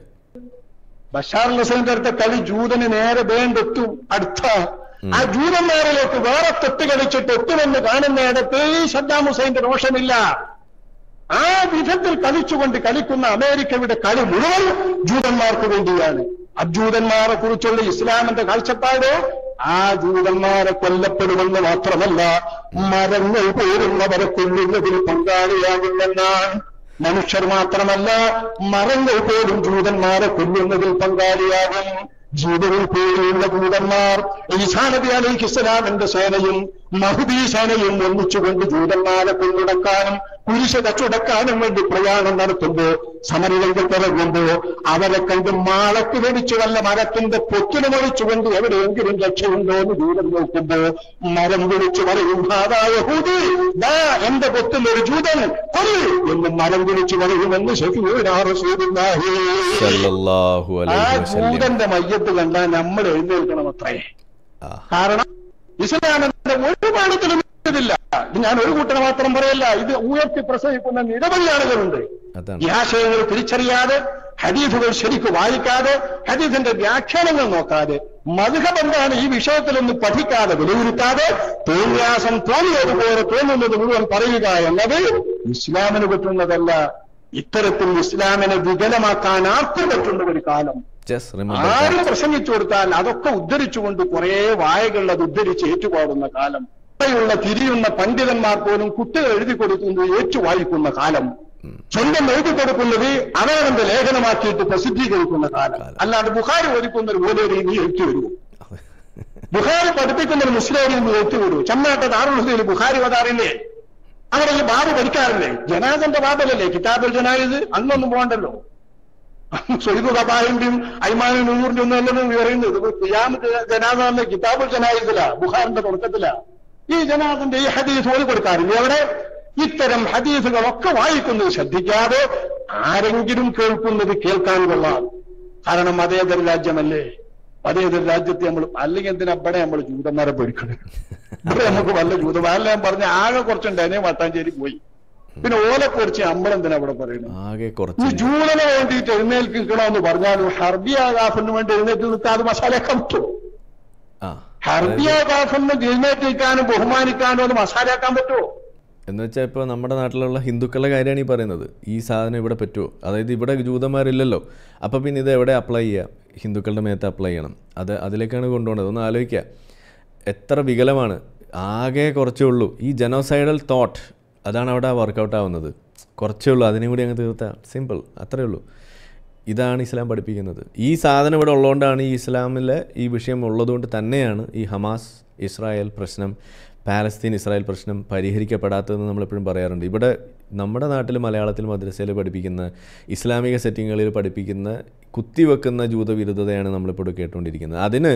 ബഷാർ ഹുസൈന്റെ അടുത്ത കളി ജൂതന് നേരെ വേണ്ടെത്തും അടുത്ത ആ ജൂതന്മാരിലേക്ക് വേറെ തെറ്റ് കളിച്ചിട്ട് എത്തുമെന്ന് കാണുന്നിടത്ത് ഈ സദ്ദാം ഹുസൈന്റെ രോഷമില്ല ആ വിധത്തിൽ കളിച്ചുകൊണ്ട് കളിക്കുന്ന അമേരിക്കയുടെ കളി മുഴുവൻ ജൂതന്മാർക്ക് വേണ്ടിയാണ് അജൂതന്മാരെ കുറിച്ചുള്ള ഇസ്ലാമിന്റെ കാഴ്ചപ്പാട് ആ ജൂതന്മാരെ കൊല്ലപ്പെടുമെന്ന് മാത്രമല്ല മരങ്ങൾ പോരുന്നവരെ കൊല്ലുന്നതിൽ പങ്കാളിയാകുമെന്നാണ് മനുഷ്യർ മാത്രമല്ല മരങ്ങൾ പോലും ജൂതന്മാരെ കൊല്ലുന്നതിൽ പങ്കാളിയാകും ജീവിതത്തിൽ പേരുള്ള ജൂതന്മാർ ഈസാ നബി അലൈഹി ഇസ്ലാമിന്റെ സേനയും മഹുദി സേനയും ഒന്നിച്ചുകൊണ്ട് ജൂതന്മാരെ കൊണ്ടുടക്കാനും കുരിശ കച്ചുടക്കാനും വേണ്ടി പ്രയാണം നടത്തുമ്പോ സമരരംഗത്തിറങ്ങുമ്പോ അവരെ കണ്ട് മാളക്ക് വെടിച്ചു വല്ല മരത്തിന്റെ പൊത്തിന് മറിച്ചുകൊണ്ട് എവിടെയെങ്കിലും രക്ഷയുണ്ടോ എന്ന് ജൂതൻ നോക്കുമ്പോ മരം വിളിച്ചു പറയും ഹാദായ ഹൂദി ദാ എന്റെ പൊത്തിൽ ഒരു ജൂതൻ കൊല്ലു എന്ന് മരം വിളിച്ചു പറയുമെന്ന് ശരിയാഹി സല്ലല്ലാഹു ആ അലൈഹി വസല്ലം ജൂതന്റെ മയ്യത്ത് കണ്ടാൽ നമ്മൾ എഴുന്നേൽക്കണം അത്രേ ആ കാരണം ഇസ്ലാമിന്റെ ഒരു പാഠത്തിലും ഇതില്ല ഇത് ഞാൻ ഒരു കൂട്ടരെ മാത്രം പറയല്ല ഇത് ഉയർത്തി പ്രസവിക്കുന്ന നിരവധി ആളുകളുണ്ട് അതാണ് ഈ ആശയങ്ങൾ തിരിച്ചറിയാതെ ഹദീഫുകൾ ശരിക്കും വായിക്കാതെ ഹദീഫിന്റെ വ്യാഖ്യാനങ്ങൾ നോക്കാതെ മധുഹബ് എന്താണ് ഈ വിഷയത്തിലൊന്ന് പഠിക്കാതെ വിലയിരുത്താതെ തോന്നിയാസം തോന്നിയതുപോലെ തോന്നുന്നത് മുഴുവൻ പറയുക എന്നത് ഇസ്ലാമിന് പറ്റുന്നതല്ല ഇത്തരത്തിൽ ഇസ്ലാമിനെ വികലമാക്കാൻ ആർക്കും പറ്റുന്ന ഒരു കാലം ജസ്റ്റ് റിമെമ്പർ ആരും പ്രസംഗിച്ചു കൊടുത്താൽ അതൊക്കെ ഉദ്ധരിച്ചുകൊണ്ട് കുറെ വായകൾ അത് ഉദ്ധരിച്ച് ഏറ്റുപാടുന്ന കാലം ഇവിടെയുള്ള തിരിയുന്ന പണ്ഡിതന്മാർ പോലും കുട്ടികൾ എഴുതി കൊടുക്കുന്നത് ഏറ്റുവായിക്കുന്ന കാലം സ്വന്തം എഴുതി കൊടുക്കുന്നത് അവരവന്റെ ലേഖനമാക്കിയിട്ട് പ്രസിദ്ധീകരിക്കുന്ന കാലം അല്ലാണ്ട് ബുഹാരി ഓടിക്കുന്ന ഒരു പോലെ നീ എഴുത്തി വരുമോ ബുഹാരി പഠിപ്പിക്കുന്ന ഒരു മുസ്ലിം നീ എഴുത്തി വരൂ ചമ്മാട്ട ദാറുൽ ബുഹാരി വതാറില്ലേ അവിടെ ഈ ബാബ് പഠിക്കാറില്ലേ ജനാദന്റെ ബാബലല്ലേ കിതാബുൽ ജനായത് അന്നൊന്നും പോകണ്ടല്ലോ സൊയ്തു കബാഹിന്റെയും അയ്മാനും നൂറിന്റെ ഒന്നും അല്ലെന്നും പറയുന്നത് ഖിയാമത്ത് ജനാദ എന്ന കിതാബുൽ ജനായിസില ബുഹാറിന്റെ തുടക്കത്തില ഈ ജനാദിന്റെ ഈ ഹദീസ് ഓടി കൊടുക്കാറില്ല അവിടെ ഇത്തരം ഹദീസുകളൊക്കെ വായിക്കുന്നത് ശ്രദ്ധിക്കാതെ ആരെങ്കിലും കേൾക്കുന്നത് കേൾക്കാൻ കൊള്ളാം കാരണം മതേതര രാജ്യമല്ലേ മതേതര രാജ്യത്തെ നമ്മൾ അല്ലെങ്കിൽ എന്തിനാ ഇവിടെ നമ്മൾ ജൂതന്മാരെ പേടിക്കണം ഇവിടെ നമുക്ക് വല്ല ജൂതന്മാരെല്ലാം ഞാൻ പറഞ്ഞ ആകെ കുറച്ചുണ്ടായിരുന്നേ മട്ടാഞ്ചേരി പോയി പിന്നെ ഓലെ കുറിച്ച് നമ്മളെന്തിനാ ഇവിടെ പറയുന്നത് ആകെ ഈ കുറച്ച് ജൂതനെ വേണ്ടിയിട്ട് എഴുന്നേൽക്കണമെന്ന് പറഞ്ഞാലും ഹർബിയാകാഫിന് വേണ്ടി എഴുന്നേറ്റ് നിൽക്കാതെ മസാലയൊക്കെ പറ്റുമോ ആ ഹർബിയാകാഫിന് എഴുന്നേറ്റ് നിൽക്കാനും ബഹുമാനിക്കാനും അത് മസാലയാക്കാൻ പറ്റുമോ എന്ന് വെച്ചാൽ ഇപ്പോൾ നമ്മുടെ നാട്ടിലുള്ള ഹിന്ദുക്കളുടെ കാര്യമാണ് ഈ പറയുന്നത് ഈ സാധനം ഇവിടെ പറ്റുമോ അതായത് ഇവിടെ ജൂതന്മാരില്ലല്ലോ അപ്പോൾ പിന്നെ ഇത് എവിടെ അപ്ലൈ ചെയ്യുക ഹിന്ദുക്കളുടെ മേത്ത് അപ്ലൈ ചെയ്യണം അത് അതിലേക്കാണ് കൊണ്ടുപോകുന്നത് ഒന്ന് ആലോചിക്കുക എത്ര വികലമാണ് ആകെ കുറച്ചേ ഉള്ളൂ ഈ ജനോസൈഡൽ തോട്ട് അതാണ് അവിടെ വർക്കൗട്ട് ആവുന്നത് കുറച്ചേ ഉള്ളൂ അതിനും കൂടി അങ്ങ് തീർത്താൽ സിമ്പിൾ അത്രേ ഉള്ളൂ ഇതാണ് ഇസ്ലാം പഠിപ്പിക്കുന്നത് ഈ സാധനം ഇവിടെ ഉള്ളതുകൊണ്ടാണ് ഈ ഇസ്ലാമിലെ ഈ വിഷയം ഉള്ളതുകൊണ്ട് തന്നെയാണ് ഈ ഹമാസ് ഇസ്രായേൽ പ്രശ്നം പാലസ്തീൻ ഇസ്രായേൽ പ്രശ്നം പരിഹരിക്കപ്പെടാത്തതെന്ന് നമ്മളെപ്പോഴും പറയാറുണ്ട് ഇവിടെ നമ്മുടെ നാട്ടിൽ മലയാളത്തിൽ മദ്രസയിൽ പഠിപ്പിക്കുന്ന ഇസ്ലാമിക സെറ്റിങ്ങുകളിൽ പഠിപ്പിക്കുന്ന കുത്തിവെക്കുന്ന ജൂതവിരുദ്ധതയാണ് നമ്മളിപ്പോൾ ഇവിടെ കേട്ടുകൊണ്ടിരിക്കുന്നത് അതിന്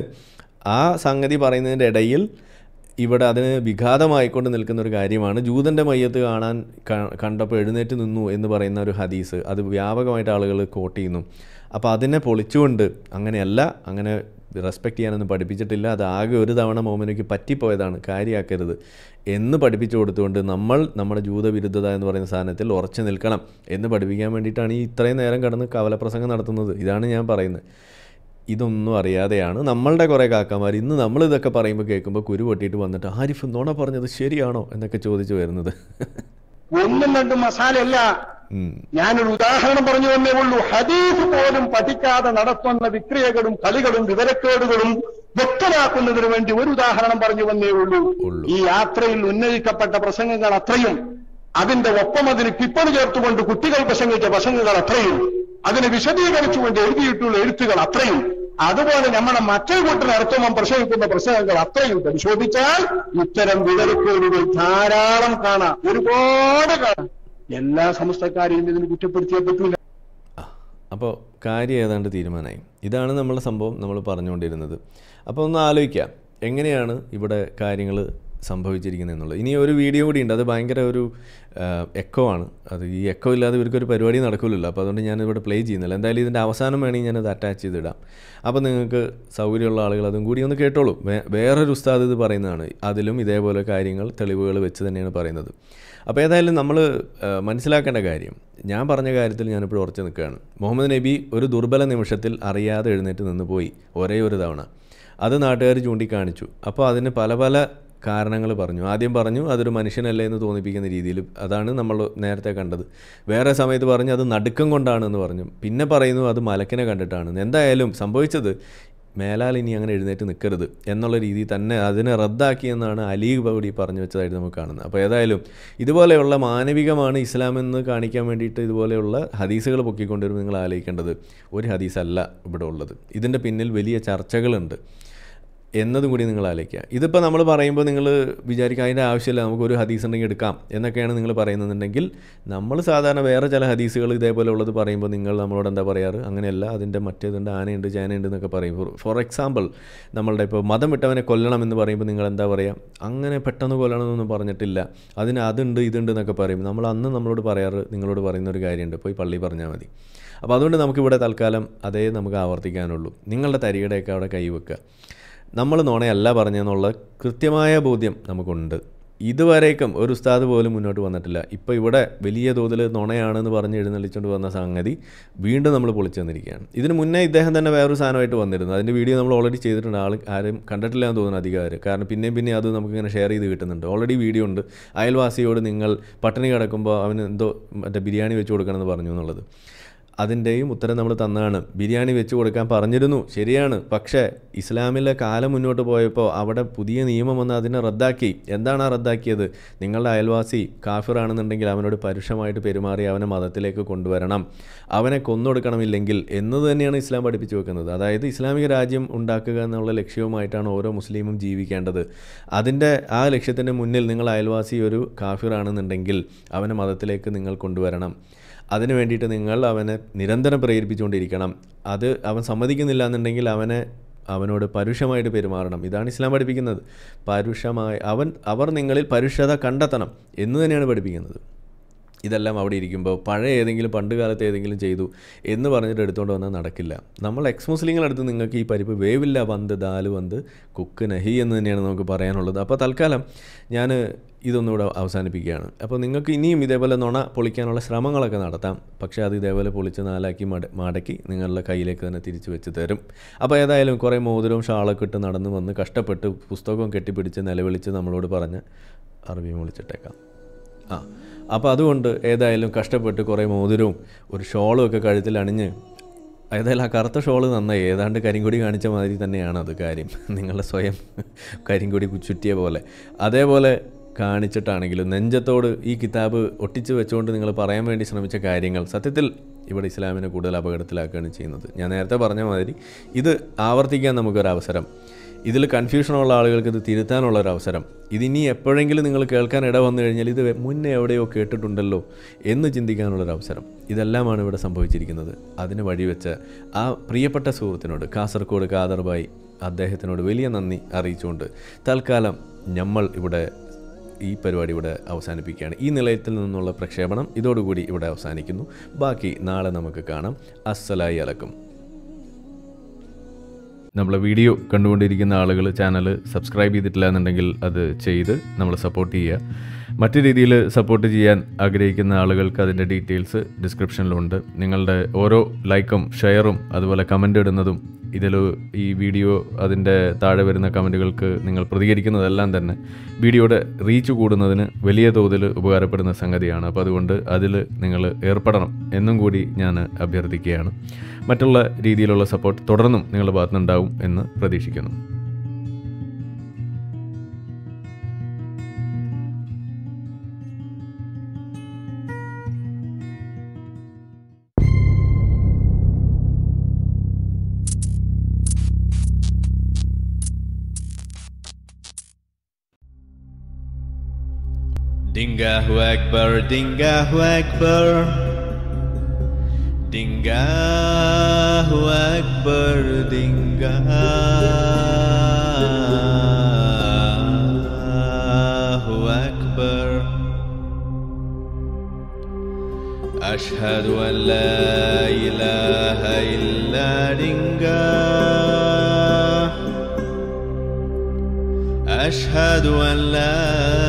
ആ സംഗതി പറയുന്നതിൻ്റെ ഇടയിൽ ഇവിടെ അതിന് വിഘാതമായിക്കൊണ്ട് നിൽക്കുന്ന ഒരു കാര്യമാണ് ജൂതൻ്റെ മയ്യത്ത് കാണാൻ ക- കണ്ടപ്പോൾ എഴുന്നേറ്റ് നിന്നു എന്ന് പറയുന്ന ഒരു ഹദീസ് അത് വ്യാപകമായിട്ട് ആളുകൾ കോട്ട് ചെയ്യുന്നു അപ്പോൾ അതിനെ പൊളിച്ചുകൊണ്ട് അങ്ങനെയല്ല അങ്ങനെ റെസ്പെക്റ്റ് ചെയ്യാനൊന്നും പഠിപ്പിച്ചിട്ടില്ല അത് ആകെ ഒരു തവണ മോമിനയ്ക്ക് പറ്റിപ്പോയതാണ് കാര്യമാക്കരുത് എന്ന് പഠിപ്പിച്ചു കൊടുത്തുകൊണ്ട് നമ്മൾ നമ്മുടെ ജൂതവിരുദ്ധത എന്ന് പറയുന്ന സാധനത്തിൽ ഉറച്ചു നിൽക്കണം എന്ന് പഠിപ്പിക്കാൻ വേണ്ടിയിട്ടാണ് ഈ ഇത്രയും നേരം കടന്ന് കവലപ്രസംഗം നടത്തുന്നത് ഇതാണ് ഞാൻ പറയുന്നത് ഇതൊന്നും അറിയാതെയാണ് നമ്മളുടെ കുറേ കാക്കമാർ ഇന്ന് നമ്മൾ ഇതൊക്കെ പറയുമ്പോൾ കേൾക്കുമ്പോൾ കുരു പൊട്ടിയിട്ട് വന്നിട്ട് ആരിഫ് നുണ പറഞ്ഞത് ശരിയാണോ എന്നൊക്കെ ചോദിച്ചു വരുന്നത് ഒന്നും രണ്ടും മസാലയല്ല ഉം. ഞാനൊരു ഉദാഹരണം പറഞ്ഞു തന്നേ ഉള്ളൂ ഹദീഫ് പോലും പഠിക്കാതെ നടത്തുന്ന വിക്രിയകളും കളികളും വിവരക്കേടുകളും വ്യക്തമാക്കുന്നതിന് വേണ്ടി ഒരു ഉദാഹരണം പറഞ്ഞു വന്നേ ഉള്ളൂ ഉള്ളൂ. ഈ യാത്രയിൽ ഉന്നയിക്കപ്പെട്ട പ്രസംഗങ്ങൾ അത്രയും അതിന്റെ ഒപ്പം അതിന് ടിപ്പണി ചേർത്തുകൊണ്ട് കുട്ടികൾ പ്രസംഗിച്ച പ്രസംഗങ്ങൾ അത്രയും അതിനെ വിശദീകരിച്ചുകൊണ്ട് എഴുതിയിട്ടുള്ള എഴുത്തുകൾ അത്രയും അതുപോലെ നമ്മളെ മറ്റേ കൂട്ടർ അർത്ഥമം പ്രസംഗിക്കുന്ന പ്രസംഗങ്ങൾ അത്രയും പരിശോധിച്ചാൽ ഇത്തരം വിവരക്കേടുകൾ ധാരാളം കാണാം ഒരുപാട് കാണാം എല്ലാ സമസ്തക്കാരെയും ഇതിന് കുറ്റപ്പെടുത്തിയേ പറ്റൂല ആ അപ്പോൾ കാര്യം ഏതാണ്ട് തീരുമാനമായി ഇതാണ് നമ്മളെ സംഭവം നമ്മൾ പറഞ്ഞുകൊണ്ടിരുന്നത് അപ്പോൾ ഒന്ന് ആലോചിക്കാം എങ്ങനെയാണ് ഇവിടെ കാര്യങ്ങൾ സംഭവിച്ചിരിക്കുന്നത് എന്നുള്ളത് ഇനി ഒരു വീഡിയോ കൂടി ഉണ്ട് അത് ഭയങ്കര ഒരു എക്കോ ആണ് അത് ഈ എക്കോ ഇല്ലാതെ ഇവർക്കൊരു പരിപാടി നടക്കില്ലല്ലോ അപ്പോൾ അതുകൊണ്ട് ഞാനിവിടെ പ്ലേ ചെയ്യുന്നില്ല എന്തായാലും ഇതിൻ്റെ അവസാനം വേണമെങ്കിൽ ഞാനത് അറ്റാച്ച് ചെയ്തിടാം അപ്പോൾ നിങ്ങൾക്ക് സൗകര്യമുള്ള ആളുകൾ അതും കൂടി ഒന്ന് കേട്ടോളൂ വേ- വേറൊരു ഉസ്താദ് ഇത് പറയുന്നതാണ് അതിലും ഇതേപോലെ കാര്യങ്ങൾ തെളിവുകൾ വെച്ച് തന്നെയാണ് പറയുന്നത് അപ്പോൾ ഏതായാലും നമ്മൾ മനസ്സിലാക്കേണ്ട കാര്യം ഞാൻ പറഞ്ഞ കാര്യത്തിൽ ഞാനിപ്പോൾ ഉറച്ചു നിൽക്കുകയാണ് മുഹമ്മദ് നബി ഒരു ദുർബല നിമിഷത്തിൽ അറിയാതെ എഴുന്നേറ്റ് നിന്ന് പോയി ഒരേ ഒരു തവണ അത് നാട്ടുകാർ ചൂണ്ടിക്കാണിച്ചു അപ്പോൾ അതിന് പല പല കാരണങ്ങൾ പറഞ്ഞു ആദ്യം പറഞ്ഞു അതൊരു മനുഷ്യനല്ലേ എന്ന് തോന്നിപ്പിക്കുന്ന രീതിയിൽ അതാണ് നമ്മൾ നേരത്തെ കണ്ടത് വേറെ സമയത്ത് പറഞ്ഞു അത് നടുക്കം കൊണ്ടാണ് എന്ന് പറഞ്ഞു പിന്നെ പറയുന്നു അത് മലക്കിനെ കണ്ടിട്ടാണ് എന്തായാലും സംഭവിച്ചത് മേലാൽ ഇനി അങ്ങനെ എഴുന്നേറ്റ് നിൽക്കരുത് എന്നുള്ള രീതിയിൽ തന്നെ അതിനെ റദ്ദാക്കി എന്നാണ് അലി കൂടി പറഞ്ഞു വെച്ചതായിട്ട് നമുക്ക് കാണുന്നത് അപ്പോൾ ഏതായാലും ഇതുപോലെയുള്ള മാനവികമാണ് ഇസ്ലാം എന്ന് കാണിക്കാൻ വേണ്ടിയിട്ട് ഇതുപോലെയുള്ള ഹദീസുകൾ പൊക്കിക്കൊണ്ടുവരുമ്പോൾ നിങ്ങൾ ആലോചിക്കേണ്ടത് ഒരു ഹദീസല്ല ഇവിടെ ഉള്ളത് ഇതിൻ്റെ പിന്നിൽ വലിയ ചർച്ചകളുണ്ട് എന്നതും കൂടി നിങ്ങൾ ആലോചിക്കുക ഇതിപ്പോൾ നമ്മൾ പറയുമ്പോൾ നിങ്ങൾ വിചാരിക്കുക അതിൻ്റെ ആവശ്യമില്ല നമുക്ക് ഒരു ഹദീസ് ഉണ്ടെങ്കിൽ എടുക്കാം എന്നൊക്കെയാണ് നിങ്ങൾ പറയുന്നുണ്ടെങ്കിൽ നമ്മൾ സാധാരണ വേറെ ചില ഹദീസുകൾ ഇതേപോലെ ഉള്ളത് പറയുമ്പോൾ നിങ്ങൾ നമ്മളോട് എന്താ പറയാറ് അങ്ങനെയല്ല അതിൻ്റെ മറ്റേതുണ്ട് ആനയുണ്ട് ചേനയുണ്ട് എന്നൊക്കെ പറയും ഫോർ ഫോർ എക്സാമ്പിൾ നമ്മളുടെ ഇപ്പോൾ മതം വിട്ടവനെ കൊല്ലണം എന്ന് പറയുമ്പോൾ നിങ്ങൾ എന്താ പറയുക അങ്ങനെ പെട്ടെന്ന് കൊല്ലണമെന്നൊന്നും പറഞ്ഞിട്ടില്ല അതിന് അതുണ്ട് ഇതുണ്ട് എന്നൊക്കെ പറയും നമ്മൾ അന്ന് നമ്മളോട് പറയാറ് നിങ്ങളോട് പറയുന്ന ഒരു കാര്യമുണ്ട് പോയി പള്ളി പറഞ്ഞാൽ മതി അപ്പോൾ അതുകൊണ്ട് നമുക്കിവിടെ തൽക്കാലം അതേ നമുക്ക് ആവർത്തിക്കാനുള്ളൂ നിങ്ങളുടെ തരികടയൊക്കെ അവിടെ കൈവെക്കുക നമ്മൾ നുണയല്ല പറഞ്ഞെന്നുള്ള കൃത്യമായ ബോധ്യം നമുക്കുണ്ട് ഇതുവരേക്കും ഒരു ഉസ്താദ് പോലും മുന്നോട്ട് വന്നിട്ടില്ല ഇപ്പോൾ ഇവിടെ വലിയ തോതിൽ നുണയാണെന്ന് പറഞ്ഞ് എഴുന്നള്ളിച്ചുകൊണ്ട് വന്ന സംഗതി വീണ്ടും നമ്മൾ പൊളിച്ചു തന്നിരിക്കുകയാണ് ഇതിന് മുന്നേ ഇദ്ദേഹം തന്നെ വേറൊരു സാധനമായിട്ട് വന്നിരുന്നു അതിൻ്റെ വീഡിയോ നമ്മൾ ഓൾറെഡി ചെയ്തിട്ടുണ്ട് ആൾ ആരും കണ്ടിട്ടില്ല എന്ന് തോന്നുന്നു അധികാരം കാരണം പിന്നെയും പിന്നെ അത് നമുക്കിങ്ങനെ ഷെയർ ചെയ്ത് കിട്ടുന്നുണ്ട് ഓൾറെഡി വീഡിയോ ഉണ്ട് അയൽവാസിയോട് നിങ്ങൾ പട്ടിണി കിടക്കുമ്പോൾ അവന് എന്തോ മറ്റേ ബിരിയാണി വെച്ച് കൊടുക്കണമെന്ന് പറഞ്ഞു എന്നുള്ളത് അതിൻ്റെയും ഉത്തരം നമ്മൾ തന്നതാണ് ബിരിയാണി വെച്ച് കൊടുക്കാൻ പറഞ്ഞിരുന്നു ശരിയാണ് പക്ഷേ ഇസ്ലാമിലെ കാലം മുന്നോട്ട് പോയപ്പോൾ അവിടെ പുതിയ നിയമം വന്ന് അതിനെ റദ്ദാക്കി എന്താണ് ആ റദ്ദാക്കിയത് നിങ്ങളുടെ അയൽവാസി കാഫിറാണെന്നുണ്ടെങ്കിൽ അവനോട് പരുഷമായിട്ട് പെരുമാറി അവനെ മതത്തിലേക്ക് കൊണ്ടുവരണം അവനെ കൊന്നൊടുക്കണമില്ലെങ്കിൽ എന്നത് തന്നെയാണ് ഇസ്ലാം പഠിപ്പിച്ചു വെക്കുന്നത് അതായത് ഇസ്ലാമിക രാജ്യം ഉണ്ടാക്കുക എന്നുള്ള ലക്ഷ്യവുമായിട്ടാണ് ഓരോ മുസ്ലിമും ജീവിക്കേണ്ടത് അതിൻ്റെ ആ ലക്ഷ്യത്തിൻ്റെ മുന്നിൽ നിങ്ങൾ അയൽവാസി ഒരു കാഫിറാണെന്നുണ്ടെങ്കിൽ അവനെ മതത്തിലേക്ക് നിങ്ങൾ കൊണ്ടുവരണം അതിനു വേണ്ടിയിട്ട് നിങ്ങൾ അവനെ നിരന്തരം പ്രേരിപ്പിച്ചുകൊണ്ടിരിക്കണം അത് അവൻ സമ്മതിക്കുന്നില്ല എന്നുണ്ടെങ്കിൽ അവനെ അവനോട് പരുഷമായിട്ട് പെരുമാറണം ഇതാണ് ഇസ്ലാം പഠിപ്പിക്കുന്നത് പരുഷമായി അവൻ അവർ നിങ്ങളിൽ പരുഷത കണ്ടെത്തണം എന്ന് തന്നെയാണ് പഠിപ്പിക്കുന്നത് ഇതെല്ലാം അവിടെ ഇരിക്കുമ്പോൾ പഴയ ഏതെങ്കിലും പണ്ട് കാലത്ത് ഏതെങ്കിലും ചെയ്തു എന്ന് പറഞ്ഞിട്ട് എടുത്തുകൊണ്ട് വന്നാൽ നടക്കില്ല നമ്മൾ എക്സ് മുസ്ലിങ്ങളടുത്ത് നിങ്ങൾക്ക് ഈ പരിപ്പ് വേവില്ല വന്ത് ദാല് വന്ത് കുക്ക് നഹി എന്ന് തന്നെയാണ് നമുക്ക് പറയാനുള്ളത് അപ്പോൾ തൽക്കാലം ഞാൻ ഇതൊന്നുകൂടെ അവസാനിപ്പിക്കുകയാണ് അപ്പോൾ നിങ്ങൾക്ക് ഇനിയും ഇതേപോലെ നുണ പൊളിക്കാനുള്ള ശ്രമങ്ങളൊക്കെ നടത്താം പക്ഷേ അത് ഇതേപോലെ പൊളിച്ച് നാലാക്കി മട മടക്കി നിങ്ങളുടെ കയ്യിലേക്ക് തന്നെ തിരിച്ചു വെച്ച് തരും അപ്പോൾ ഏതായാലും കുറേ മോതിരവും ഷാളൊക്കെ ഇട്ട് നടന്നു വന്ന് കഷ്ടപ്പെട്ട് പുസ്തകവും കെട്ടിപ്പിടിച്ച് നിലവിളിച്ച് നമ്മളോട് പറഞ്ഞ് അറബി വിളിച്ചിട്ടേക്കാം ആ അപ്പോൾ അതുകൊണ്ട് ഏതായാലും കഷ്ടപ്പെട്ട് കുറേ മോതിരവും ഒരു ഷോളും ഒക്കെ കഴുത്തിൽ അണിഞ്ഞ് ഏതായാലും ആ കറുത്ത ഷോള് നന്നായി ഏതാണ്ട് കരിങ്കൊടി കാണിച്ച മാതിരി തന്നെയാണ് അത് കാര്യം നിങ്ങളുടെ സ്വയം കരിങ്കൊടി ചുറ്റിയ പോലെ അതേപോലെ കാണിച്ചിട്ടാണെങ്കിലും നെഞ്ചത്തോട് ഈ കിതാബ് ഒട്ടിച്ച് വെച്ചുകൊണ്ട് നിങ്ങൾ പറയാൻ വേണ്ടി ശ്രമിച്ച കാര്യങ്ങൾ സത്യത്തിൽ ഇവിടെ ഇസ്ലാമിനെ കൂടുതൽ അപകടത്തിലാക്കുകയാണ് ചെയ്യുന്നത് ഞാൻ നേരത്തെ പറഞ്ഞ മാതിരി ഇത് ആവർത്തിക്കാൻ നമുക്കൊരവസരം ഇതിൽ കൺഫ്യൂഷനുള്ള ആളുകൾക്ക് ഇത് തിരുത്താനുള്ള ഒരു അവസരം ഇതിനി എപ്പോഴെങ്കിലും നിങ്ങൾ കേൾക്കാൻ ഇട വന്നു കഴിഞ്ഞാൽ ഇത് മുന്നേ എവിടെയോ കേട്ടിട്ടുണ്ടല്ലോ എന്ന് ചിന്തിക്കാനുള്ളൊരു അവസരം ഇതെല്ലാമാണ് ഇവിടെ സംഭവിച്ചിരിക്കുന്നത് അതിന് വഴിവെച്ച് ആ പ്രിയപ്പെട്ട സുഹൃത്തിനോട് കാസർഗോഡ് കാദർബായി അദ്ദേഹത്തിനോട് വലിയ നന്ദി അറിയിച്ചുകൊണ്ട് തൽക്കാലം നമ്മൾ ഇവിടെ ഈ പരിപാടി ഇവിടെ അവസാനിപ്പിക്കുകയാണ് ഈ നിലയത്തിൽ നിന്നുള്ള പ്രക്ഷേപണം ഇതോടുകൂടി ഇവിടെ അവസാനിക്കുന്നു ബാക്കി നാളെ നമുക്ക് കാണാം അസ്സലായി അലക്കും നമ്മളെ വീഡിയോ കണ്ടുകൊണ്ടിരിക്കുന്ന ആളുകൾ ചാനൽ സബ്സ്ക്രൈബ് ചെയ്തിട്ടില്ല എന്നുണ്ടെങ്കിൽ അത് ചെയ്ത് നമ്മൾ സപ്പോർട്ട് ചെയ്യുക മറ്റു രീതിയിൽ സപ്പോർട്ട് ചെയ്യാൻ ആഗ്രഹിക്കുന്ന ആളുകൾക്ക് അതിൻ്റെ ഡീറ്റെയിൽസ് ഡിസ്ക്രിപ്ഷനിലുണ്ട് നിങ്ങളുടെ ഓരോ ലൈക്കും ഷെയറും അതുപോലെ കമൻ്റ് ഇടുന്നതും ഇതിൽ ഈ വീഡിയോ അതിൻ്റെ താഴെ വരുന്ന കമൻറ്റുകൾക്ക് നിങ്ങൾ പ്രതികരിക്കുന്നതെല്ലാം തന്നെ വീഡിയോയുടെ റീച്ച് കൂടുന്നതിന് വലിയ തോതിൽ ഉപകാരപ്പെടുന്ന സംഗതിയാണ് അപ്പോൾ അതുകൊണ്ട് അതിൽ നിങ്ങൾ ഏർപ്പെടണം എന്നും കൂടി ഞാൻ അഭ്യർത്ഥിക്കുകയാണ് മറ്റുള്ള രീതിയിലുള്ള സപ്പോർട്ട് തുടർന്നും നിങ്ങളുടെ ഭാഗത്തുനിന്നുണ്ടാവും എന്ന് പ്രതീക്ഷിക്കുന്നു Dingahu Akbar, Dingahu Akbar. Dingahu Akbar, Dingahu Akbar. أشهد أن لا إله إلا دنجاه أشهد أن لا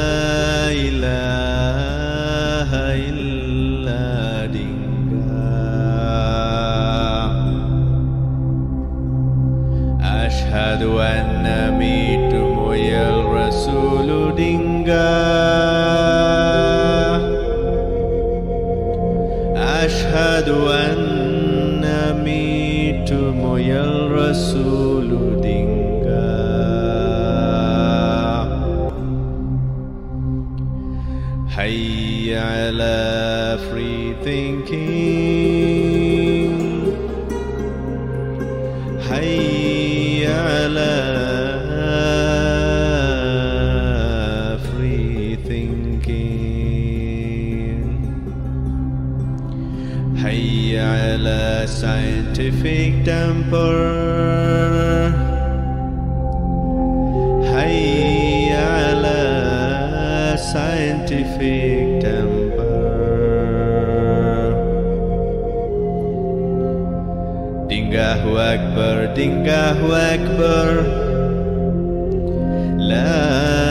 إله إلا دنجاه أشهد أن ميت يا الرسول Ashhadu anna mitu moyal rasulu dingga Hayya ala free thinking Hayya ala free thinking Hayya ala scientific temper Hayya ala scientific temper Dingahu Akbar, Dingahu Akbar La